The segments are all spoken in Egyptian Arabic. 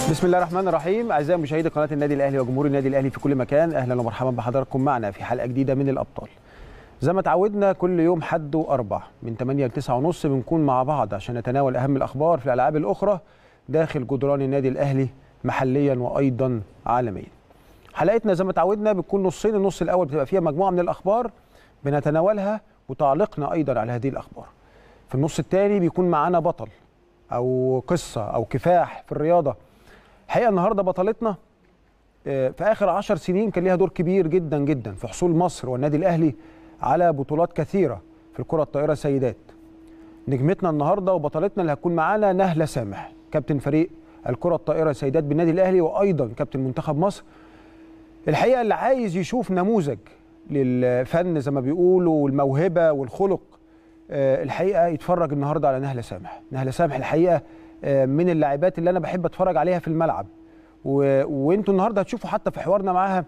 بسم الله الرحمن الرحيم اعزائي مشاهدي قناه النادي الاهلي وجمهور النادي الاهلي في كل مكان اهلا ومرحبا بحضراتكم معنا في حلقه جديده من الابطال زي ما تعودنا كل يوم حد واربع من 8 ل 9 ونص بنكون مع بعض عشان نتناول اهم الاخبار في الالعاب الاخرى داخل جدران النادي الاهلي محليا وايضا عالميا حلقتنا زي ما تعودنا بتكون نصين النص الاول بتبقى فيها مجموعه من الاخبار بنتناولها وتعليقنا ايضا على هذه الاخبار في النص الثاني بيكون معانا بطل او قصه او كفاح في الرياضه الحقيقه النهارده بطلتنا في اخر عشر سنين كان ليها دور كبير جدا جدا في حصول مصر والنادي الاهلي على بطولات كثيره في الكره الطائره سيدات نجمتنا النهارده وبطلتنا اللي هتكون معانا نهله سامح كابتن فريق الكره الطائره سيدات بالنادي الاهلي وايضا كابتن منتخب مصر الحقيقه اللي عايز يشوف نموذج للفن زي ما بيقولوا والموهبه والخلق الحقيقه يتفرج النهارده على نهله سامح نهله سامح الحقيقه من اللاعبات اللي انا بحب اتفرج عليها في الملعب و... وانتوا النهارده هتشوفوا حتى في حوارنا معاها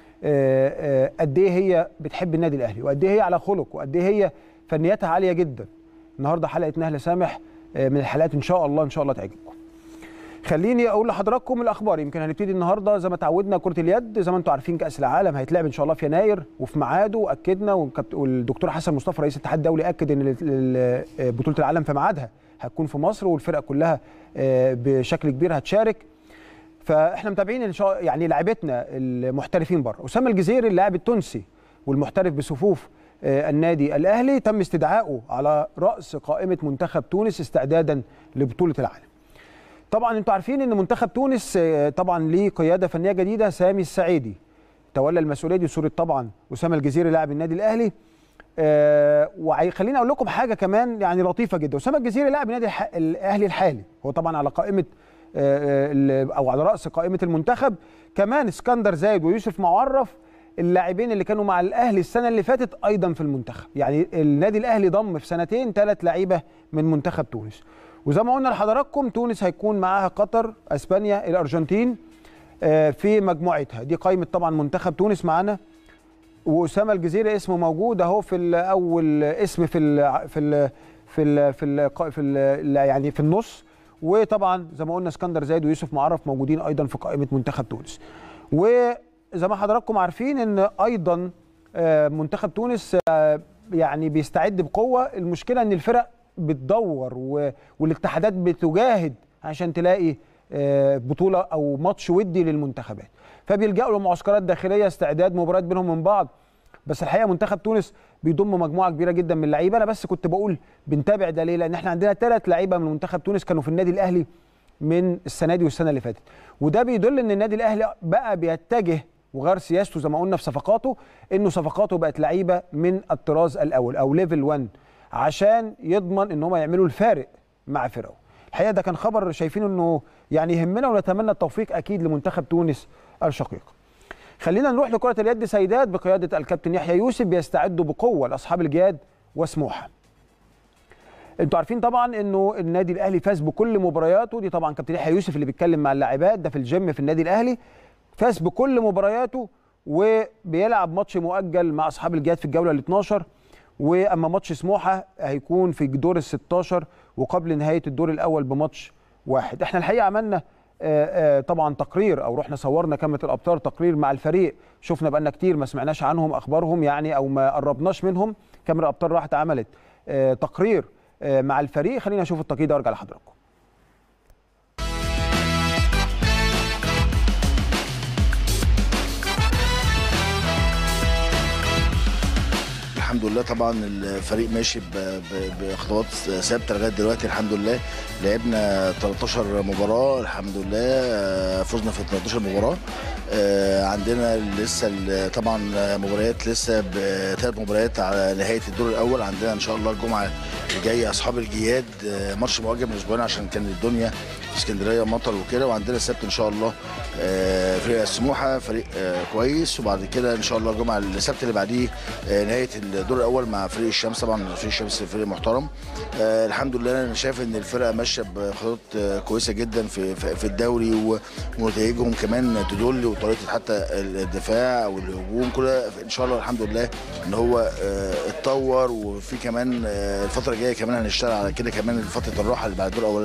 قد ايه هي بتحب النادي الاهلي وقد ايه هي على خلق وقد ايه هي فنياتها عاليه جدا النهارده حلقه نهله سامح من الحلقات ان شاء الله ان شاء الله تعجبكم خليني اقول لحضراتكم الاخبار يمكن هنبتدي النهارده زي ما تعودنا كره اليد زي ما انتم عارفين كاس العالم هيتلعب ان شاء الله في يناير وفي ميعاده واكدنا والدكتور حسن مصطفى رئيس الاتحاد الدولي اكد ان بطوله العالم في ميعادها هتكون في مصر والفرقه كلها بشكل كبير هتشارك فاحنا متابعين ان شاء يعني لاعبتنا المحترفين بره اسامه الجزيري اللاعب التونسي والمحترف بصفوف النادي الاهلي تم استدعائه على راس قائمه منتخب تونس استعدادا لبطوله العالم طبعا انتم عارفين ان منتخب تونس طبعا ليه قياده فنيه جديده سامي السعيدي تولى المسؤوليه دي صوره طبعا اسامه الجزيري لاعب النادي الاهلي آه وخليني اقول لكم حاجه كمان يعني لطيفه جدا اسامه الجزيري لاعب النادي الح... الاهلي الحالي هو طبعا على قائمه آه او على راس قائمه المنتخب كمان اسكندر زايد ويوسف معرف اللاعبين اللي كانوا مع الاهلي السنه اللي فاتت ايضا في المنتخب يعني النادي الاهلي ضم في سنتين ثلاث لعيبه من منتخب تونس وزي ما قلنا لحضراتكم تونس هيكون معاها قطر اسبانيا الارجنتين آه في مجموعتها دي قائمه طبعا منتخب تونس معانا واسامه الجزيري اسمه موجود اهو في اول اسم في ال في ال في ال في ال في ال يعني في النص وطبعا زي ما قلنا اسكندر زايد ويوسف معرف موجودين ايضا في قائمه منتخب تونس وزي ما حضراتكم عارفين ان ايضا منتخب تونس يعني بيستعد بقوه المشكله ان الفرق بتدور والاتحادات بتجاهد عشان تلاقي بطوله او ماتش ودي للمنتخبات فبيلجأوا لمعسكرات داخليه استعداد مباريات بينهم من بعض بس الحقيقه منتخب تونس بيضم مجموعه كبيره جدا من اللعيبه انا بس كنت بقول بنتابع ده ليه لان احنا عندنا ثلاث لعيبه من منتخب تونس كانوا في النادي الاهلي من السنه دي والسنه اللي فاتت وده بيدل ان النادي الاهلي بقى بيتجه وغير سياسته زي ما قلنا في صفقاته انه صفقاته بقت لعيبه من الطراز الاول او ليفل 1 عشان يضمن ان هم يعملوا الفارق مع فرقه الحقيقه ده كان خبر شايفين انه يعني يهمنا ونتمنى التوفيق اكيد لمنتخب تونس الشقيق خلينا نروح لكره اليد سيدات بقياده الكابتن يحيى يوسف بيستعدوا بقوه لاصحاب الجياد وسموحه انتوا عارفين طبعا انه النادي الاهلي فاز بكل مبارياته دي طبعا كابتن يحيى يوسف اللي بيتكلم مع اللاعبات ده في الجيم في النادي الاهلي فاز بكل مبارياته وبيلعب ماتش مؤجل مع اصحاب الجياد في الجوله ال 12 واما ماتش سموحه هيكون في دور ال 16 وقبل نهايه الدور الاول بماتش واحد احنا الحقيقه عملنا آآ آآ طبعا تقرير او رحنا صورنا كاميرا الابطال تقرير مع الفريق شفنا بقالنا كتير ما سمعناش عنهم اخبارهم يعني او ما قربناش منهم كاميرا الابطال راحت عملت تقرير مع الفريق خلينا نشوف التقرير ده وارجع لحضراتكم الحمد لله طبعا الفريق ماشي بخطوات ثابته لغايه دلوقتي الحمد لله لعبنا 13 مباراه الحمد لله فزنا في 13 مباراه عندنا لسه طبعا مباريات لسه بثلاث مباريات على نهايه الدور الاول عندنا ان شاء الله الجمعه الجايه اصحاب الجياد ماتش مؤجل من اسبوعين عشان كان الدنيا في اسكندريه مطر وكده وعندنا السبت ان شاء الله فريق سموحه فريق كويس وبعد كده ان شاء الله الجمعه السبت اللي بعديه نهايه الدور الاول مع فريق الشمس طبعا فريق الشمس فريق محترم الحمد لله انا شايف ان الفرقه ماشيه بخطوات كويسه جدا في في الدوري ونتائجهم كمان تدل وطريقه حتى الدفاع او الهجوم كلها ان شاء الله الحمد لله ان هو اتطور وفي كمان الفتره الجايه كمان هنشتغل على كده كمان فتره الراحه اللي بعد الدور الاول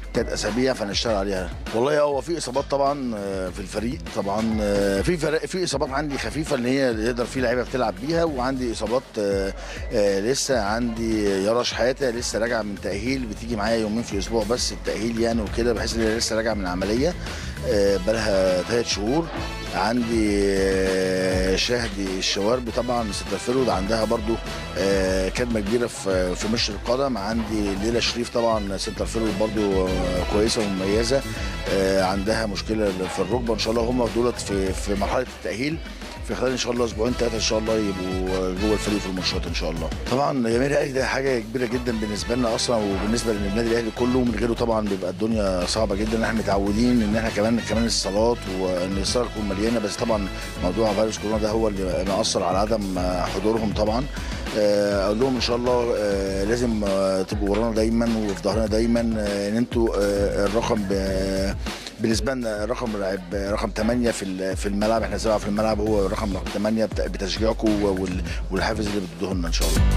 ثلاث اسابيع فنشتغل عليها والله هو في اصابات طبعا آه، في الفريق طبعا آه، في فرق في اصابات عندي خفيفه اللي هي اللي يقدر في لعيبه بتلعب بيها وعندي اصابات آه، آه، لسه عندي يارا شحاته لسه راجعه من تاهيل بتيجي معايا يومين في الاسبوع بس التاهيل يعني وكده بحيث ان هي لسه راجعه من العمليه آه، بقالها ثلاث شهور عندي آه، شهدي الشواربي طبعا سترفيرود عندها برضو آه، كدمه كبيره في في مشي القدم عندي ليلى شريف طبعا سنتر فيرود برضو آه، كويسه ومميزه آه، عندها مشكله في الركبه ان شاء الله هم دولت في في مرحله التاهيل في خلال ان شاء الله اسبوعين ثلاثه ان شاء الله يبقوا جوه الفريق في الماتشات ان شاء الله. طبعا جماهير الاهلي ده حاجه كبيره جدا بالنسبه لنا اصلا وبالنسبه للنادي الاهلي كله من غيره طبعا بيبقى الدنيا صعبه جدا احنا متعودين ان احنا كمان كمان الصالات وان الصاله تكون مليانه بس طبعا موضوع فيروس كورونا ده هو اللي مأثر على عدم حضورهم طبعا. آه، اقول لهم ان شاء الله آه، لازم آه، تبقوا ورانا دايما وفي ظهرنا دايما آه، ان انتوا آه، الرقم ب- بالنسبه لنا رقم لاعب رقم 8 في ال- في الملعب احنا سبعه في الملعب هو رقم رقم 8 بت- بتشجيعكم وال- والحافز اللي بتدوه لنا ان شاء الله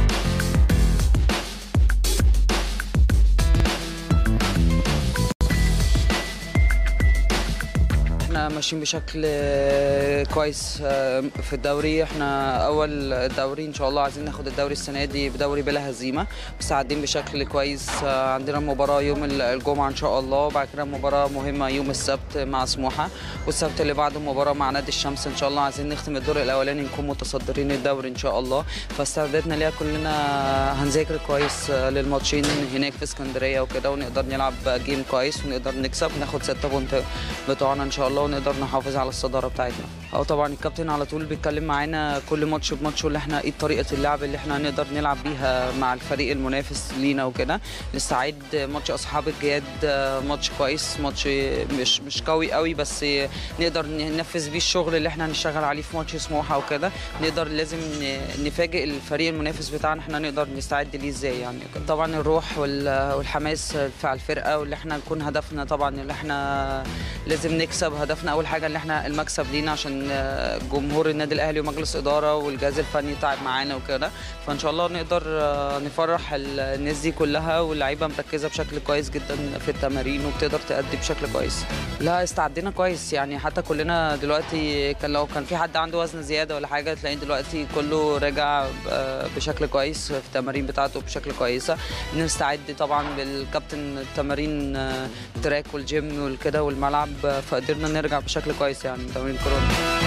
احنا ماشيين بشكل آه، كويس آه، في الدوري احنا اول الدوري ان شاء الله عايزين ناخد الدوري السنه دي بدوري بلا هزيمه بس عادين بشكل كويس آه، عندنا مباراه يوم ال- الجمعه ان شاء الله وبعد كده مباراه مهمه يوم السبت مع سموحه والسبت اللي بعده مباراه مع نادي الشمس ان شاء الله عايزين نختم الدور الاولاني نكون متصدرين الدوري ان شاء الله فاستعدادنا ليها كلنا هنذاكر كويس آه، للماتشين هناك في اسكندريه وكده ونقدر نلعب جيم كويس ونقدر نكسب ناخد ستة بونت بتوعنا ان شاء الله ونقدر نحافظ على الصداره بتاعتنا اه طبعا الكابتن على طول بيتكلم معانا كل ماتش بماتش اللي احنا ايه طريقه اللعب اللي احنا نقدر نلعب بيها مع الفريق المنافس لينا وكده نستعد ماتش اصحاب الجياد آه، ماتش كويس ماتش مش مش قوي قوي بس نقدر ننفذ بيه الشغل اللي احنا هنشتغل عليه في ماتش سموحه وكده نقدر لازم ن- نفاجئ الفريق المنافس بتاعنا احنا نقدر نستعد ليه ازاي يعني طبعا الروح وال- والحماس بتاع الفرقه واللي احنا نكون هدفنا طبعا اللي احنا لازم نكسب هدفنا اول حاجه اللي احنا المكسب لينا عشان آه، جمهور النادي الاهلي ومجلس اداره والجهاز الفني تعب معانا وكده فان شاء الله نقدر آه، نفرح ال- الناس دي كلها واللعيبه مركزه بشكل كويس جدا في التمارين وبتقدر تأدي بشكل كويس لا استعدينا كويس يعني حتى كلنا دلوقتي كان لو كان في حد عنده وزن زياده ولا حاجه تلاقي دلوقتي كله راجع آه، بشكل كويس في التمارين بتاعته بشكل كويسه نستعد طبعا بالكابتن التمارين آه، التراك والجيم والكده والملعب آه، فقدرنا نرجع بشكل كويس يعني من تمارين كورونا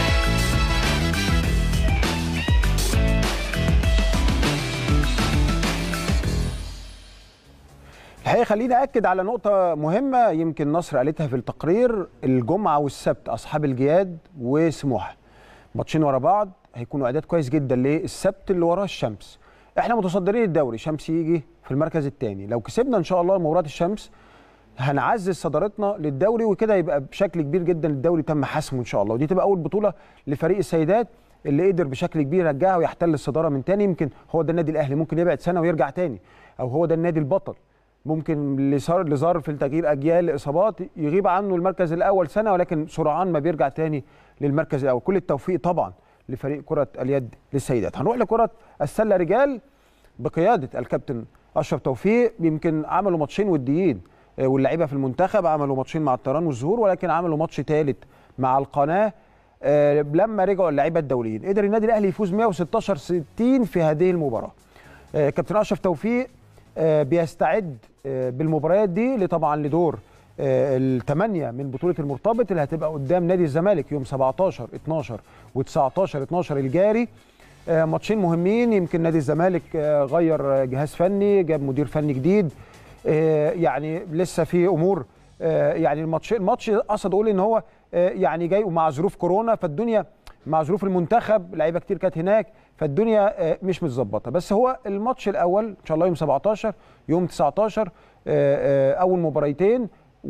الحقيقه خليني اكد على نقطه مهمه يمكن نصر قالتها في التقرير الجمعه والسبت اصحاب الجياد وسموحه ماتشين ورا بعض هيكونوا اعداد كويس جدا للسبت اللي وراه الشمس احنا متصدرين الدوري شمس يجي في المركز الثاني لو كسبنا ان شاء الله مباراه الشمس هنعزز صدارتنا للدوري وكده يبقى بشكل كبير جدا الدوري تم حسمه ان شاء الله ودي تبقى اول بطوله لفريق السيدات اللي قدر بشكل كبير يرجعها ويحتل الصداره من تاني يمكن هو ده النادي الاهلي ممكن يبعد سنه ويرجع تاني او هو ده النادي البطل ممكن لصار لظرف لتغيير اجيال لاصابات يغيب عنه المركز الاول سنه ولكن سرعان ما بيرجع تاني للمركز الاول كل التوفيق طبعا لفريق كره اليد للسيدات هنروح لكره السله رجال بقياده الكابتن اشرف توفيق يمكن عملوا ماتشين وديين آه، واللعيبه في المنتخب عملوا ماتشين مع الطيران والزهور ولكن عملوا ماتش ثالث مع القناه آه، لما رجعوا اللعيبه الدوليين قدر النادي الاهلي يفوز 116 60 في هذه المباراه آه، كابتن اشرف توفيق آه، بيستعد آه، بالمباريات دي لطبعا لدور آه، الثمانيه من بطوله المرتبط اللي هتبقى قدام نادي الزمالك يوم 17 12 و19 12 الجاري آه، ماتشين مهمين يمكن نادي الزمالك آه، غير آه، جهاز فني جاب مدير فني جديد آه، يعني لسه في امور آه، يعني الماتش الماتش اقصد اقول ان هو آه، يعني جاي ومع ظروف كورونا فالدنيا مع ظروف المنتخب لعيبه كتير كانت هناك فالدنيا آه، مش متظبطه بس هو الماتش الاول ان شاء الله يوم 17 يوم 19 آه، آه، اول مباريتين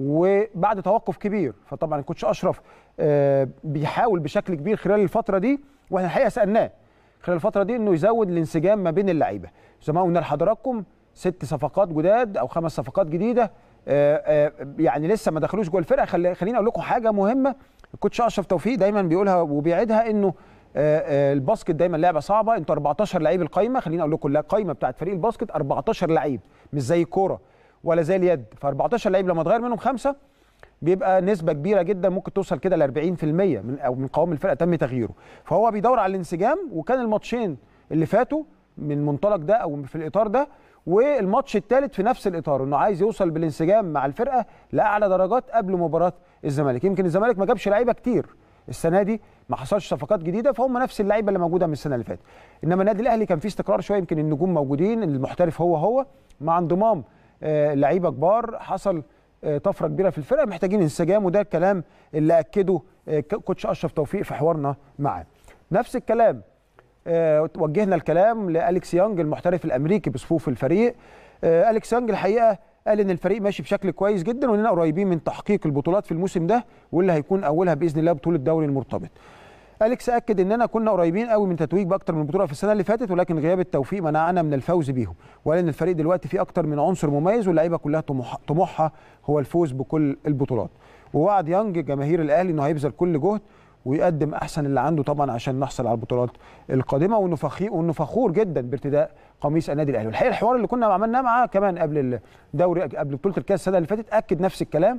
وبعد توقف كبير فطبعا الكوتش اشرف آه، بيحاول بشكل كبير خلال الفتره دي واحنا الحقيقه سالناه خلال الفتره دي انه يزود الانسجام ما بين اللعيبه زي ما قلنا لحضراتكم ست صفقات جداد او خمس صفقات جديده آه، آه، يعني لسه ما دخلوش جوه الفرقه خلي خليني اقول لكم حاجه مهمه الكوتش اشرف توفيق دايما بيقولها وبيعيدها انه آه، آه، الباسكت دايما لعبه صعبه انتوا 14 لعيب القايمه خليني اقول لكم لا القايمه بتاعت فريق الباسكت 14 لعيب مش زي الكوره ولا زي اليد ف 14 لعيب لما تغير منهم خمسه بيبقى نسبه كبيره جدا ممكن توصل كده ل 40% من او من قوام الفرقه تم تغييره فهو بيدور على الانسجام وكان الماتشين اللي فاتوا من المنطلق ده او في الاطار ده والماتش الثالث في نفس الاطار انه عايز يوصل بالانسجام مع الفرقه لاعلى درجات قبل مباراه الزمالك يمكن الزمالك ما جابش لعيبه كتير السنه دي ما حصلش صفقات جديده فهم نفس اللعيبه اللي موجوده من السنه اللي فاتت انما النادي الاهلي كان فيه استقرار شويه يمكن النجوم موجودين المحترف هو هو مع انضمام آه، لعيبه كبار حصل آه، طفره كبيره في الفرقه محتاجين انسجام وده الكلام اللي اكده آه، ك- كوتش اشرف توفيق في حوارنا معاه نفس الكلام آه، وجهنا الكلام لالكس يانج المحترف الامريكي بصفوف الفريق آه، اليكس يانج الحقيقه قال ان الفريق ماشي بشكل كويس جدا واننا قريبين من تحقيق البطولات في الموسم ده واللي هيكون اولها باذن الله بطوله الدوري المرتبط اليكس اكد اننا كنا قريبين قوي من تتويج باكتر من بطوله في السنه اللي فاتت ولكن غياب التوفيق منعنا من الفوز بيهم وقال ان الفريق دلوقتي فيه اكتر من عنصر مميز واللعيبه كلها طموح طموحها هو الفوز بكل البطولات ووعد يانج جماهير الاهلي انه هيبذل كل جهد ويقدم احسن اللي عنده طبعا عشان نحصل على البطولات القادمه وانه فخي وانه فخور جدا بارتداء قميص النادي الاهلي والحقيقه الحوار اللي كنا عملناه معاه كمان قبل الدوري قبل بطوله الكاس السنه اللي فاتت اكد نفس الكلام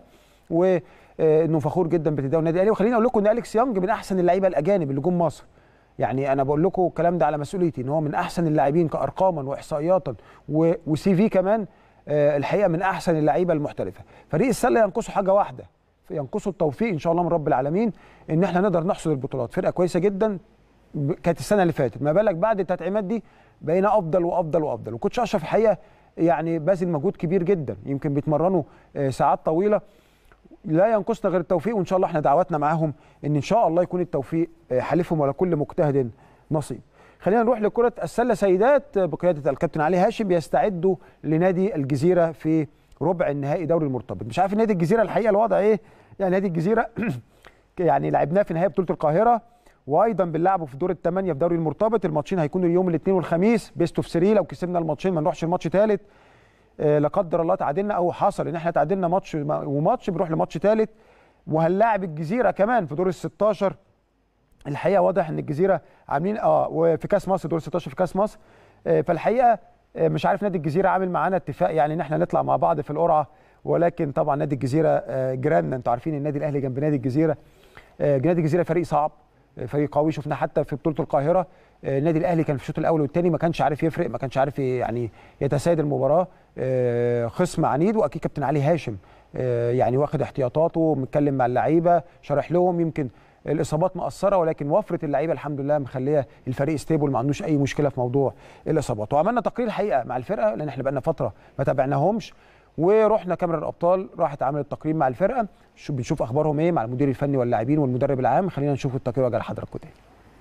وانه فخور جدا بارتداء النادي الاهلي وخليني اقول لكم ان اليكس يانج من احسن اللعيبه الاجانب اللي جم مصر يعني انا بقول لكم الكلام ده على مسؤوليتي ان هو من احسن اللاعبين كارقاما واحصائيات و- وسي في كمان آه، الحقيقه من احسن اللعيبه المحترفه فريق السله ينقصه حاجه واحده ينقصه التوفيق ان شاء الله من رب العالمين ان احنا نقدر نحصد البطولات فرقه كويسه جدا ب- كانت السنه اللي فاتت ما بالك بعد التدعيمات دي بقينا افضل وافضل وافضل وكوتش اشرف الحقيقه يعني باذل مجهود كبير جدا يمكن بيتمرنوا آه، ساعات طويله لا ينقصنا غير التوفيق وان شاء الله احنا دعواتنا معاهم ان ان شاء الله يكون التوفيق آه، حليفهم ولا كل مجتهد نصيب خلينا نروح لكره السله سيدات آه، بقياده الكابتن علي هاشم بيستعدوا لنادي الجزيره في ربع النهائي دوري المرتبط مش عارف نادي الجزيره الحقيقه الوضع ايه يعني نادي الجزيره يعني لعبناه في نهائي بطوله القاهره وايضا بنلعبه في دور الثمانيه في دوري المرتبط الماتشين هيكونوا اليوم الاثنين والخميس بيست اوف 3 لو كسبنا الماتشين ما نروحش الماتش ثالث آه، لا قدر الله تعادلنا او حصل ان احنا تعادلنا ماتش وماتش بنروح لماتش ثالث وهنلاعب الجزيره كمان في دور ال 16 الحقيقه واضح ان الجزيره عاملين اه وفي كاس مصر دور 16 في كاس مصر آه، فالحقيقه آه، مش عارف نادي الجزيره عامل معانا اتفاق يعني ان احنا نطلع مع بعض في القرعه ولكن طبعا نادي الجزيره آه، جيراننا انتوا عارفين النادي الاهلي جنب نادي الجزيره آه، نادي الجزيره فريق صعب آه، فريق قوي شفنا حتى في بطوله القاهره آه، النادي الاهلي كان في الشوط الاول والثاني ما كانش عارف يفرق ما كانش عارف ي- يعني يتسيد المباراه آه، خصم عنيد واكيد كابتن علي هاشم آه، يعني واخد احتياطاته متكلم مع اللعيبه شارح لهم يمكن الاصابات مقصره ولكن وفره اللعيبه الحمد لله مخليه الفريق ستيبل ما عندوش اي مشكله في موضوع الاصابات وعملنا تقرير الحقيقه مع الفرقه لان احنا بقالنا فتره ما تابعناهمش ورحنا كاميرا الابطال راحت عملت تقرير مع الفرقه شو بنشوف اخبارهم ايه مع المدير الفني واللاعبين والمدرب العام خلينا نشوف التقرير وجه لحضراتكم تاني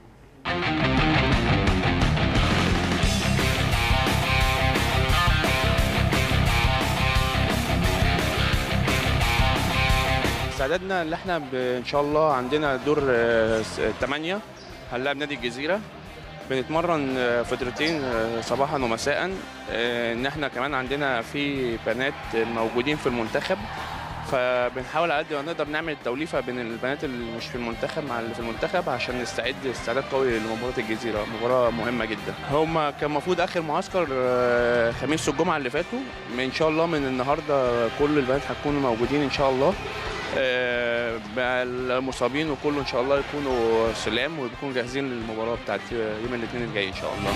استعدادنا اللي احنا ب- ان شاء الله عندنا دور 8 هنلاعب نادي الجزيره بنتمرن آه، فترتين آه، صباحا ومساء آه، ان احنا كمان عندنا في بنات موجودين في المنتخب فبنحاول على قد ما نقدر نعمل توليفه بين البنات اللي مش في المنتخب مع اللي في المنتخب عشان نستعد استعداد قوي لمباراه الجزيره مباراه مهمه جدا هم كان المفروض اخر معسكر آه، خميس والجمعه اللي فاتوا ان شاء الله من النهارده كل البنات هتكونوا موجودين ان شاء الله آه، بقى المصابين وكله ان شاء الله يكونوا سلام ويكونوا جاهزين للمباراه بتاعت يوم الاثنين الجاي ان شاء الله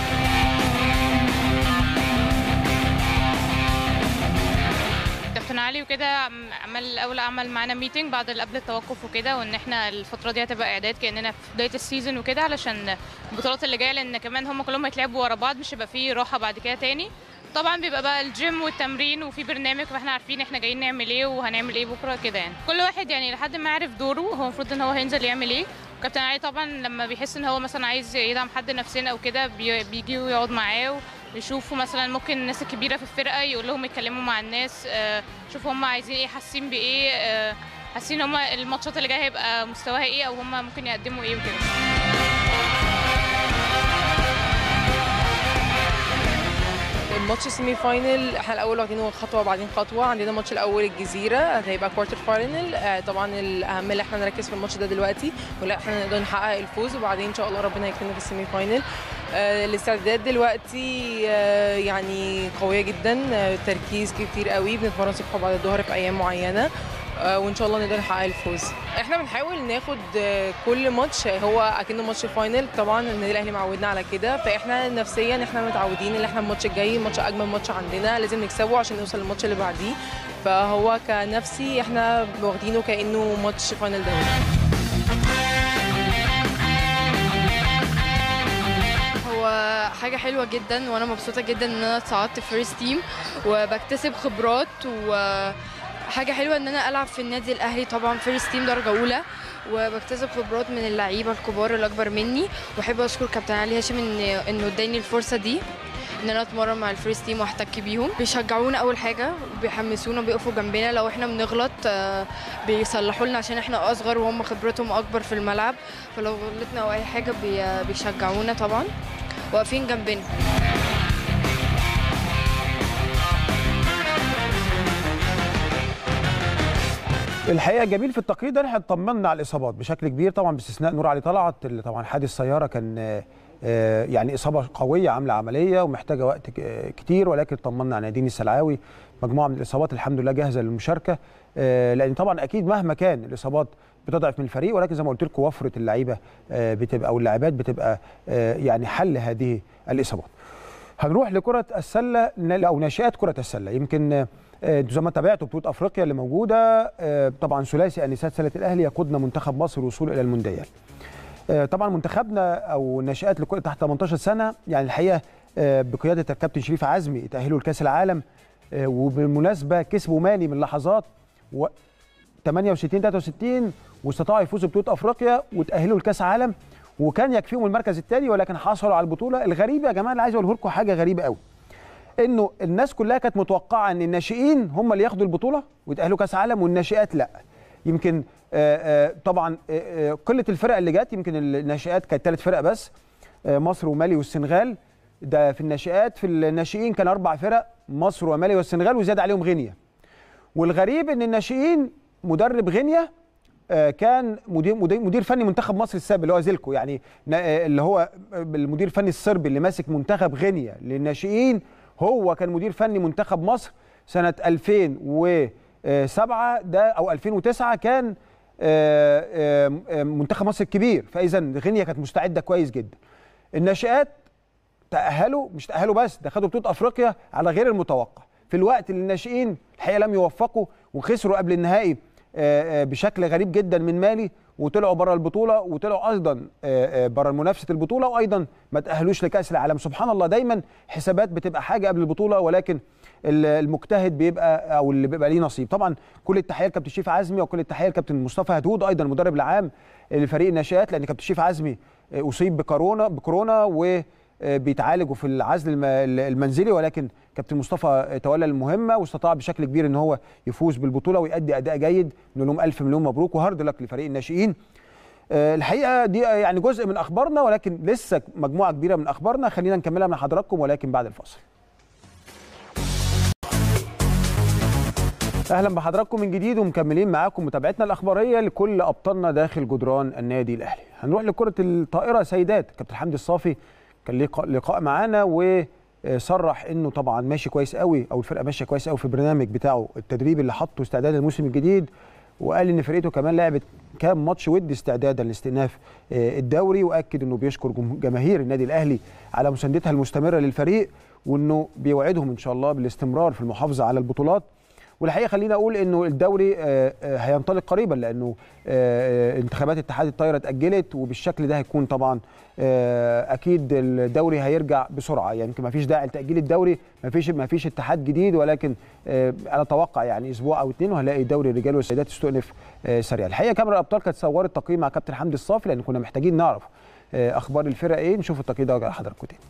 كابتن علي وكده عم- عمل الاول عمل معانا ميتنج بعد اللي قبل التوقف وكده وان احنا الفتره دي هتبقى اعداد كاننا في بدايه السيزون وكده علشان البطولات اللي جايه لان كمان هم كلهم هيتلعبوا ورا بعض مش هيبقى فيه راحه بعد كده تاني طبعا بيبقى بقى الجيم والتمرين وفي برنامج فاحنا عارفين احنا جايين نعمل ايه وهنعمل ايه بكره كده يعني كل واحد يعني لحد ما يعرف دوره هو المفروض ان هو هينزل يعمل ايه كابتن علي طبعا لما بيحس ان هو مثلا عايز يدعم حد نفسيا او كده بي- بيجي ويقعد معاه ويشوفوا مثلا ممكن الناس الكبيره في الفرقه يقول لهم يتكلموا مع الناس آه، شوفوا هم عايزين ايه حاسين بايه آه، حاسين هم الماتشات اللي جايه هيبقى مستواها ايه او هم ممكن يقدموا ايه وكده الماتش السيمي فاينل احنا الاول واخدين خطوه وبعدين خطوه عندنا الماتش الاول الجزيره هيبقى كوارتر فاينل آه، طبعا الاهم اللي احنا نركز في الماتش ده دلوقتي ولا احنا نقدر نحقق الفوز وبعدين ان شاء الله ربنا يكرمنا في السيمي فاينل آه، الاستعدادات دلوقتي آه، يعني قويه جدا آه، تركيز كتير قوي بنتمرن صبح وبعد الظهر في ايام معينه آه، وان شاء الله نقدر نحقق الفوز احنا بنحاول ناخد آه، كل ماتش هو اكنه ماتش فاينل طبعا النادي الاهلي معودنا على كده فاحنا نفسيا احنا متعودين ان احنا الماتش الجاي ماتش اجمل ماتش عندنا لازم نكسبه عشان نوصل للماتش اللي بعديه فهو كنفسي احنا واخدينه كانه ماتش فاينل دوري هو حاجة حلوة جدا وأنا مبسوطة جدا إن أنا اتصعدت فيرست تيم وبكتسب خبرات وحاجة حلوة إن أنا ألعب في النادي الأهلي طبعا فيرست تيم درجة أولى وبكتسب خبرات من اللعيبة الكبار الأكبر مني وأحب أشكر كابتن علي هاشم إن إنه اداني الفرصة دي ان انا اتمرن مع الفيرست تيم واحتك بيهم بيشجعونا اول حاجه وبيحمسونا بيقفوا جنبنا لو احنا بنغلط آه، بيصلحوا لنا عشان احنا اصغر وهم خبرتهم اكبر في الملعب فلو غلطنا او اي حاجه بي- بيشجعونا طبعا واقفين جنبنا الحقيقه جميل في التقرير ده احنا اطمنا على الاصابات بشكل كبير طبعا باستثناء نور علي طلعت اللي طبعا حادث سياره كان آه، آه، يعني اصابه قويه عامله عمليه ومحتاجه وقت ك- آه، كتير ولكن طمنا على نادين السلعاوي مجموعه من الاصابات الحمد لله جاهزه للمشاركه آه، لان طبعا اكيد مهما كان الاصابات بتضعف من الفريق ولكن زي ما قلت لكم وفره اللعيبه آه، بتبقى او اللاعبات بتبقى آه، يعني حل هذه الاصابات. هنروح لكرة السلة ن- أو ناشئات كرة السلة يمكن آه، انتوا زي ما تابعتوا بطولة أفريقيا اللي موجودة آه، طبعا ثلاثي أنسات سلة الأهلي يقودنا منتخب مصر الوصول إلى المونديال. آه، طبعا منتخبنا أو الناشئات لكرة تحت 18 سنة يعني الحقيقة آه، بقيادة الكابتن شريف عزمي تأهلوا لكأس العالم آه، وبالمناسبة كسبوا مالي من لحظات و 68 63 واستطاعوا يفوزوا ببطوله افريقيا وتاهلوا لكاس عالم وكان يكفيهم المركز الثاني ولكن حصلوا على البطوله الغريبه يا جماعه اللي عايز اقوله لكم حاجه غريبه قوي انه الناس كلها كانت متوقعه ان الناشئين هم اللي ياخدوا البطوله ويتاهلوا كاس عالم والناشئات لا يمكن آه، آه، طبعا آه، آه، قله الفرق اللي جت يمكن الناشئات كانت ثلاث فرق بس آه، مصر ومالي والسنغال ده في الناشئات في الناشئين كان اربع فرق مصر ومالي والسنغال وزاد عليهم غينيا والغريب ان الناشئين مدرب غينيا آه، كان مدير مدير, مدير فني منتخب مصر السابق اللي هو زيلكو يعني نا- آه، اللي هو المدير الفني الصربي اللي ماسك منتخب غينيا للناشئين هو كان مدير فني منتخب مصر سنه 2007 ده او 2009 كان آه، آه، آه، منتخب مصر الكبير فاذا غينيا كانت مستعده كويس جدا الناشئات تأهلوا مش تأهلوا بس ده خدوا بطولة أفريقيا على غير المتوقع في الوقت اللي الناشئين الحقيقة لم يوفقوا وخسروا قبل النهائي آه، آه، بشكل غريب جدا من مالي وطلعوا بره البطولة وطلعوا أيضا آه، آه، بره منافسة البطولة وأيضا ما تأهلوش لكأس العالم سبحان الله دايما حسابات بتبقى حاجة قبل البطولة ولكن ال- المجتهد بيبقى او اللي بيبقى ليه نصيب طبعا كل التحيه لكابتن شريف عزمي وكل التحيه لكابتن مصطفى هدود ايضا المدرب العام لفريق الناشئات لان كابتن شريف عزمي آه، اصيب بكورونا بكورونا و آه، بيتعالجوا في العزل الم- المنزلي ولكن كابتن مصطفى تولى المهمه واستطاع بشكل كبير ان هو يفوز بالبطوله ويؤدي اداء جيد نقول لهم الف مليون مبروك وهارد لك لفريق الناشئين آه، الحقيقه دي يعني جزء من اخبارنا ولكن لسه مجموعه كبيره من اخبارنا خلينا نكملها مع حضراتكم ولكن بعد الفاصل اهلا بحضراتكم من جديد ومكملين معاكم متابعتنا الاخباريه لكل ابطالنا داخل جدران النادي الاهلي هنروح لكره الطائره سيدات كابتن حمدي الصافي كان ليه لقاء- لقاء معانا وصرح انه طبعا ماشي كويس قوي او الفرقه ماشيه كويس قوي في البرنامج بتاعه التدريب اللي حطه استعداد الموسم الجديد وقال ان فرقته كمان لعبت كام ماتش ودي استعدادا لاستئناف آه، الدوري واكد انه بيشكر جم- جماهير النادي الاهلي على مساندتها المستمره للفريق وانه بيوعدهم ان شاء الله بالاستمرار في المحافظه على البطولات والحقيقه خلينا اقول انه الدوري آه، آه، هينطلق قريبا لانه آه، آه، انتخابات اتحاد الطايره اتاجلت وبالشكل ده هيكون طبعا آه، اكيد الدوري هيرجع بسرعه يعني يمكن ما فيش داعي لتاجيل الدوري ما فيش ما فيش اتحاد جديد ولكن آه، انا اتوقع يعني اسبوع او اثنين وهنلاقي دوري الرجال والسيدات يستؤنف آه، سريعا الحقيقه كاميرا الابطال كانت صورت تقييم مع كابتن حمدي الصافي لان كنا محتاجين نعرف آه، اخبار الفرق ايه نشوف التقييم ده وارجع لحضراتكم تاني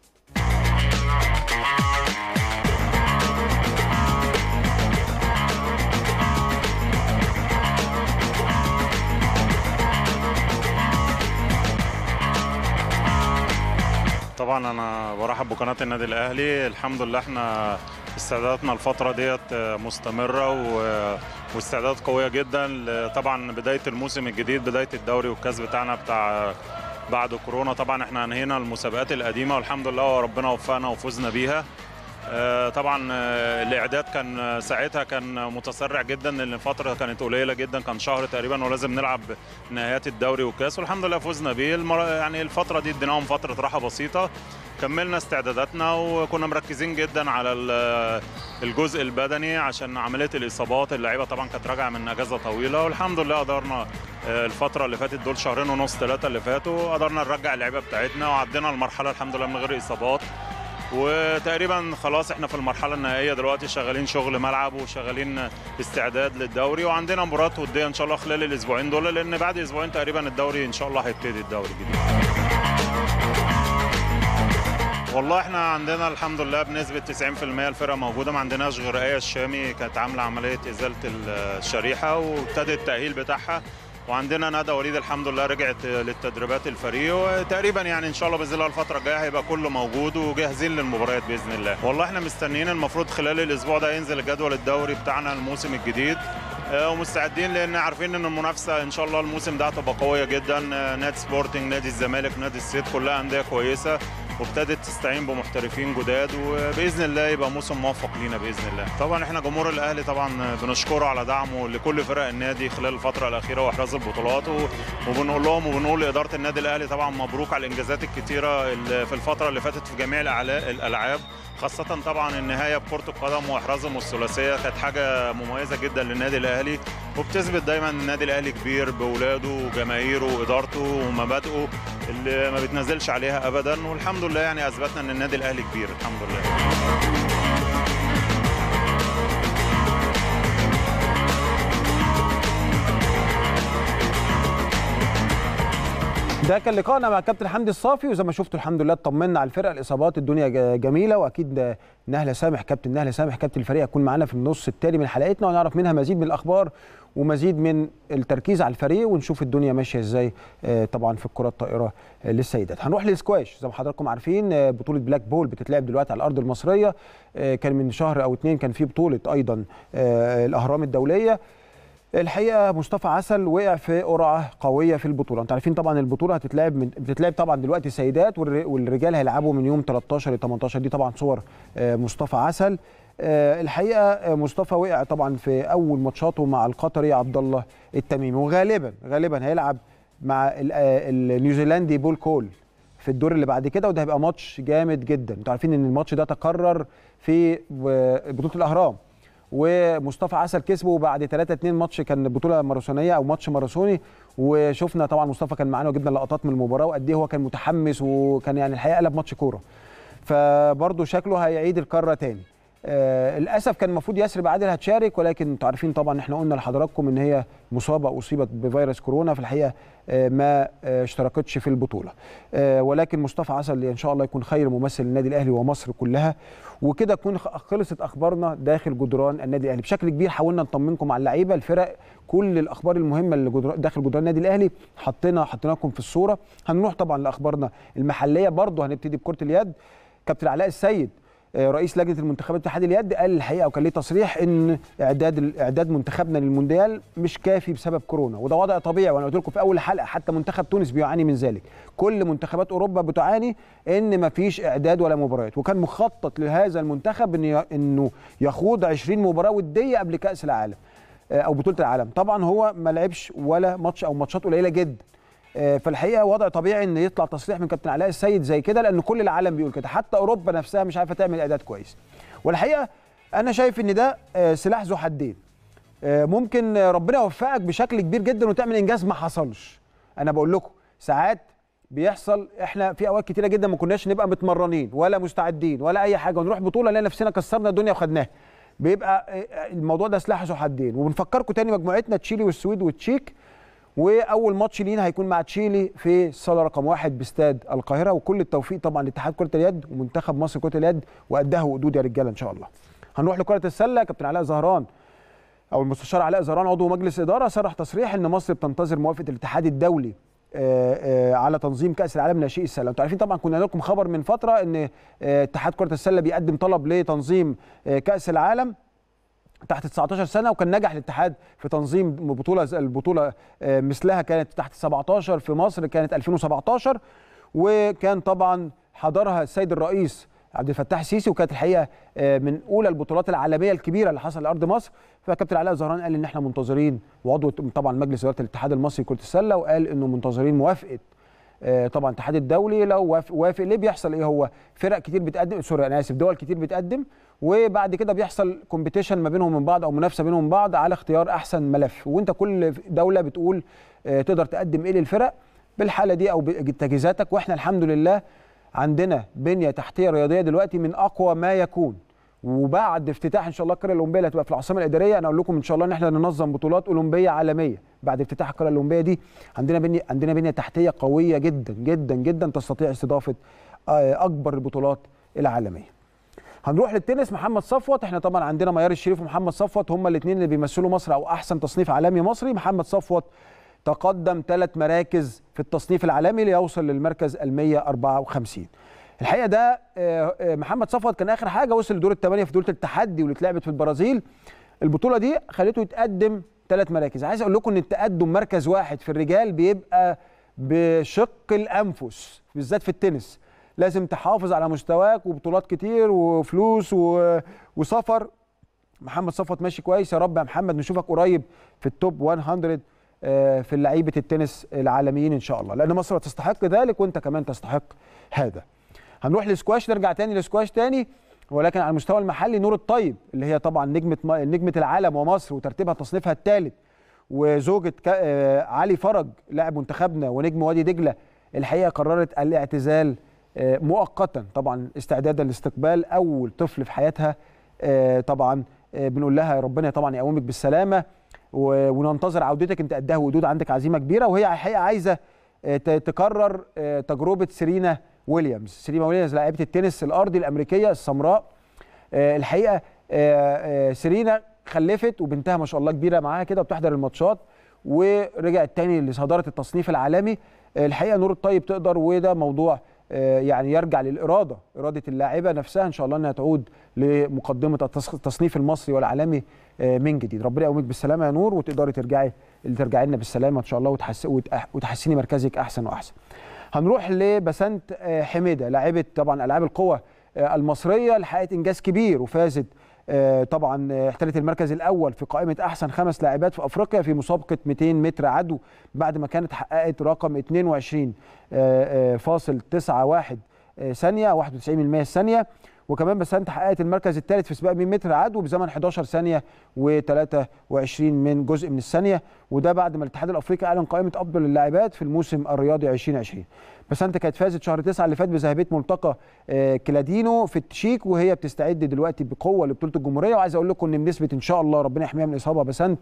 طبعا انا برحب بقناه النادي الاهلي الحمد لله احنا استعداداتنا الفتره ديت مستمره و- واستعدادات قويه جدا ل- طبعا بدايه الموسم الجديد بدايه الدوري والكاس بتاعنا بتاع بعد كورونا طبعا احنا انهينا المسابقات القديمه والحمد لله وربنا وفقنا وفزنا بيها آه، طبعا آه، الاعداد كان آه، ساعتها كان متسرع جدا لان الفتره كانت قليله جدا كان شهر تقريبا ولازم نلعب نهائيات الدوري والكاس والحمد لله فزنا بيه المر... يعني الفتره دي اديناهم فتره راحه بسيطه كملنا استعداداتنا وكنا مركزين جدا على ال- الجزء البدني عشان عمليه الاصابات اللعيبه طبعا كانت راجعه من اجازه طويله والحمد لله قدرنا آه، الفتره اللي فاتت دول شهرين ونص ثلاثه اللي فاتوا قدرنا نرجع اللعيبه بتاعتنا وعدينا المرحله الحمد لله من غير اصابات وتقريبا خلاص احنا في المرحله النهائيه دلوقتي شغالين شغل ملعب وشغالين استعداد للدوري وعندنا مباراه وديه ان شاء الله خلال الاسبوعين دول لان بعد اسبوعين تقريبا الدوري ان شاء الله هيبتدي الدوري الجديد والله احنا عندنا الحمد لله بنسبة 90% الفرقة موجودة ما عندناش غير آية الشامي كانت عاملة عملية إزالة الشريحة وابتدى التأهيل بتاعها وعندنا ندى وليد الحمد لله رجعت للتدريبات الفريق وتقريبا يعني ان شاء الله باذن الله الفتره الجايه هيبقى كله موجود وجاهزين للمباريات باذن الله والله احنا مستنيين المفروض خلال الاسبوع ده ينزل الجدول الدوري بتاعنا الموسم الجديد آه، ومستعدين لان عارفين ان المنافسه ان شاء الله الموسم ده هتبقى قويه جدا آه، نادي سبورتنج نادي الزمالك نادي السيد كلها انديه كويسه وابتدت تستعين بمحترفين جداد وباذن الله يبقى موسم موفق لينا باذن الله طبعا احنا جمهور الاهلي طبعا بنشكره على دعمه لكل فرق النادي خلال الفتره الاخيره واحراز البطولات و- وبنقول لهم وبنقول لاداره النادي الاهلي طبعا مبروك على الانجازات الكتيره اللي في الفتره اللي فاتت في جميع الأعلا- الالعاب خاصة طبعا النهاية بكرة القدم واحرازهم الثلاثية كانت حاجة مميزة جدا للنادي الأهلي وبتثبت دايما ان النادي الأهلي كبير بأولاده وجماهيره وإدارته ومبادئه اللي ما بتنزلش عليها أبدا والحمد لله يعني أثبتنا ان النادي الأهلي كبير الحمد لله ده كان لقائنا مع كابتن حمدي الصافي وزي ما شفتوا الحمد لله اطمنا على الفرقه الاصابات الدنيا ج- جميله واكيد نهله سامح كابتن نهله سامح كابتن الفريق هتكون معانا في النص التالي من حلقتنا ونعرف منها مزيد من الاخبار ومزيد من التركيز على الفريق ونشوف الدنيا ماشيه ازاي آه، طبعا في الكره الطائره آه، للسيدات هنروح للسكواش زي ما حضراتكم عارفين آه، بطوله بلاك بول بتتلعب دلوقتي على الارض المصريه آه، كان من شهر او اتنين كان في بطوله ايضا آه، الاهرام الدوليه الحقيقه مصطفى عسل وقع في قرعه قويه في البطوله انتوا عارفين طبعا البطوله هتتلعب من بتتلعب طبعا دلوقتي سيدات والر- والرجال هيلعبوا من يوم 13 ل 18 دي طبعا صور آه، مصطفى عسل آه، الحقيقه آه، مصطفى وقع طبعا في اول ماتشاته مع القطري عبد الله التميمي وغالبا غالبا هيلعب مع ال- آه، النيوزيلندي بول كول في الدور اللي بعد كده وده هيبقى ماتش جامد جدا انتوا عارفين ان الماتش ده تكرر في آه، بطوله الاهرام ومصطفى عسل كسبه بعد 3 2 ماتش كان بطوله ماراثونيه او ماتش ماراثوني وشفنا طبعا مصطفى كان معانا وجبنا لقطات من المباراه وقد ايه هو كان متحمس وكان يعني الحقيقه قلب ماتش كوره فبرضه شكله هيعيد الكره تاني آه للاسف كان المفروض يسرب عادل هتشارك ولكن انتوا عارفين طبعا احنا قلنا لحضراتكم ان هي مصابه اصيبت بفيروس كورونا في الحقيقه آه ما آه اشتركتش في البطوله آه ولكن مصطفى عسل ان شاء الله يكون خير ممثل للنادي الاهلي ومصر كلها وكده تكون خ- خلصت اخبارنا داخل جدران النادي الاهلي بشكل كبير حاولنا نطمنكم على اللعيبه الفرق كل الاخبار المهمه اللي جدران داخل جدران النادي الاهلي حطينا حطينا لكم في الصوره هنروح طبعا لاخبارنا المحليه برضه هنبتدي بكره اليد كابتن علاء السيد آه، رئيس لجنه المنتخبات اتحاد اليد قال الحقيقه وكان ليه تصريح ان اعداد اعداد منتخبنا للمونديال مش كافي بسبب كورونا وده وضع طبيعي وانا قلت لكم في اول حلقه حتى منتخب تونس بيعاني من ذلك كل منتخبات اوروبا بتعاني ان مفيش اعداد ولا مباريات وكان مخطط لهذا المنتخب إن ي- انه يخوض 20 مباراه وديه قبل كاس العالم آه، او بطوله العالم طبعا هو ما لعبش ولا ماتش او ماتشات قليله جدا آه، فالحقيقه وضع طبيعي ان يطلع تصريح من كابتن علاء السيد زي كده لان كل العالم بيقول كده حتى اوروبا نفسها مش عارفه تعمل اعداد كويس والحقيقه انا شايف ان ده آه، سلاح ذو حدين آه، ممكن آه، ربنا يوفقك بشكل كبير جدا وتعمل انجاز ما حصلش انا بقول لكم ساعات بيحصل احنا في اوقات كتيره جدا ما كناش نبقى متمرنين ولا مستعدين ولا اي حاجه ونروح بطوله نلاقي نفسنا كسرنا الدنيا وخدناها بيبقى آه، الموضوع ده سلاح ذو حدين وبنفكركم تاني مجموعتنا تشيلي والسويد والتشيك واول ماتش لينا هيكون مع تشيلي في الصاله رقم واحد باستاد القاهره وكل التوفيق طبعا لاتحاد كره اليد ومنتخب مصر كره اليد وقدها وقدود يا رجاله ان شاء الله هنروح لكره السله كابتن علاء زهران او المستشار علاء زهران عضو مجلس اداره صرح تصريح ان مصر بتنتظر موافقه الاتحاد الدولي آه، آه، على تنظيم كاس العالم ناشئي السله انتوا عارفين طبعا كنا لكم خبر من فتره ان آه، اتحاد كره السله بيقدم طلب لتنظيم آه، كاس العالم تحت 19 سنه وكان نجح الاتحاد في تنظيم بطوله البطوله آه، مثلها كانت تحت 17 في مصر كانت 2017 وكان طبعا حضرها السيد الرئيس عبد الفتاح السيسي وكانت الحقيقه آه، من اولى البطولات العالميه الكبيره اللي حصل على ارض مصر فكابتن علاء زهران قال ان احنا منتظرين وعضو طبعا مجلس اداره الاتحاد المصري لكره السله وقال انه منتظرين موافقه آه، طبعا الاتحاد الدولي لو وافق, وافق ليه بيحصل ايه هو فرق كتير بتقدم سوري انا اسف دول كتير بتقدم وبعد كده بيحصل كومبيتيشن ما بينهم من بعض او منافسه بينهم من بعض على اختيار احسن ملف وانت كل دوله بتقول آه، تقدر تقدم ايه للفرق بالحاله دي او بتجهيزاتك واحنا الحمد لله عندنا بنيه تحتيه رياضيه دلوقتي من اقوى ما يكون وبعد افتتاح ان شاء الله القريه الاولمبيه اللي هتبقى في العاصمه الاداريه انا اقول لكم ان شاء الله ان احنا ننظم بطولات اولمبيه عالميه بعد افتتاح القريه الاولمبيه دي عندنا بنيه عندنا بنيه تحتيه قويه جدا جدا جدا تستطيع استضافه آه، اكبر البطولات العالميه هنروح للتنس محمد صفوت احنا طبعا عندنا ميار الشريف ومحمد صفوت هما الاثنين اللي بيمثلوا مصر او احسن تصنيف عالمي مصري محمد صفوت تقدم ثلاث مراكز في التصنيف العالمي ليوصل للمركز ال 154 الحقيقه ده آه، آه، محمد صفوت كان اخر حاجه وصل لدور الثمانيه في بطوله التحدي واللي اتلعبت في البرازيل البطوله دي خلته يتقدم ثلاث مراكز عايز اقول لكم ان التقدم مركز واحد في الرجال بيبقى بشق الانفس بالذات في التنس لازم تحافظ على مستواك وبطولات كتير وفلوس و... وسفر محمد صفوت ماشي كويس يا رب يا محمد نشوفك قريب في التوب 100 آه، في لعيبه التنس العالميين ان شاء الله لان مصر تستحق ذلك وانت كمان تستحق هذا هنروح لسكواش نرجع تاني لسكواش تاني ولكن على المستوى المحلي نور الطيب اللي هي طبعا نجمه م- نجمه العالم ومصر وترتيبها تصنيفها الثالث وزوجة كا- آه، علي فرج لاعب منتخبنا ونجم وادي دجله الحقيقه قررت الاعتزال آه، مؤقتا طبعا استعدادا لاستقبال اول طفل في حياتها آه، طبعا آه، بنقول لها ربنا طبعا يقومك بالسلامه و- وننتظر عودتك انت قدها ودود عندك عزيمه كبيره وهي الحقيقه عايزه آه، ت- تكرر آه، تجربه سيرينا ويليامز سيرينا ويليامز لاعبه التنس الارضي الامريكيه السمراء آه، الحقيقه آه، آه، سيرينا خلفت وبنتها ما شاء الله كبيره معاها كده وبتحضر الماتشات ورجعت تاني لصداره التصنيف العالمي آه، الحقيقه نور الطيب تقدر وده موضوع آه، يعني يرجع للاراده اراده اللاعبه نفسها ان شاء الله انها تعود لمقدمه التص- التصنيف المصري والعالمي آه، من جديد ربنا يقومك بالسلامه يا نور وتقدري ترجعي ترجعي لنا بالسلامه ان شاء الله وتحس وتأح- وتحسني مركزك احسن واحسن هنروح لبسنت آه، حميده لاعبه طبعا العاب القوى آه، المصريه اللي حققت انجاز كبير وفازت آه، طبعا آه، احتلت المركز الاول في قائمه احسن خمس لاعبات في افريقيا في مسابقه 200 متر عدو بعد ما كانت حققت رقم 22 آه، آه، فاصل 91 آه، ثانيه 91% الثانيه وكمان بسنت حققت المركز الثالث في سباق 100 متر عدو بزمن 11 ثانيه و23 من جزء من الثانيه وده بعد ما الاتحاد الافريقي اعلن قائمه افضل اللاعبات في الموسم الرياضي 2020 بسنت كانت فازت شهر 9 اللي فات بذهبيه ملتقى آه، كلادينو في التشيك وهي بتستعد دلوقتي بقوه لبطوله الجمهوريه وعايز اقول لكم ان بنسبه ان شاء الله ربنا يحميها من الاصابه بسنت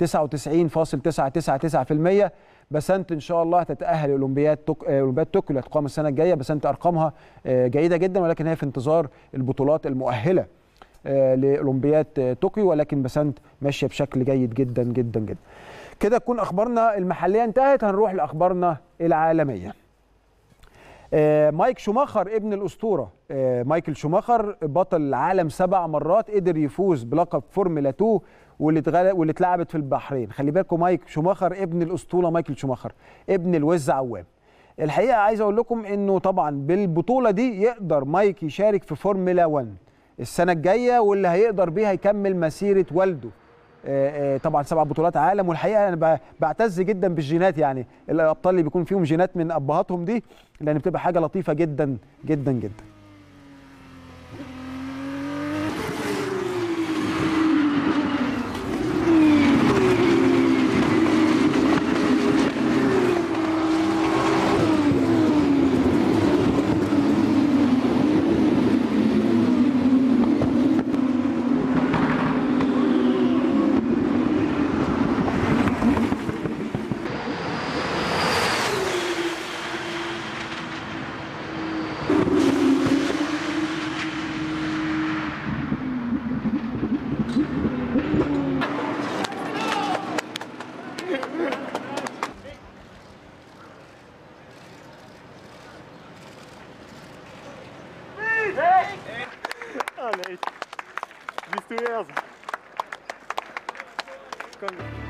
99.999% بسنت ان شاء الله هتتاهل لاولمبياد توك... آه، اولمبياد طوكيو اللي هتقام السنه الجايه بسنت ارقامها آه، جيده جدا ولكن هي في انتظار البطولات المؤهله آه، لاولمبياد آه، طوكيو ولكن بسنت ماشيه بشكل جيد جدا جدا جدا كده تكون اخبارنا المحليه انتهت هنروح لاخبارنا العالميه آه، مايك شوماخر ابن الاسطوره آه، مايكل شوماخر بطل العالم سبع مرات قدر يفوز بلقب فورمولا 2 واللي اتغل... واللي اتلعبت في البحرين خلي بالكم مايك شوماخر ابن الاسطوره مايكل شوماخر ابن الوز عوام الحقيقه عايز اقول لكم انه طبعا بالبطوله دي يقدر مايك يشارك في فورمولا 1 السنه الجايه واللي هيقدر بيها يكمل مسيره والده آه، آه، طبعا سبع بطولات عالم والحقيقه انا ب- بعتز جدا بالجينات يعني الابطال اللي بيكون فيهم جينات من ابهاتهم دي لان بتبقى حاجه لطيفه جدا جدا جدا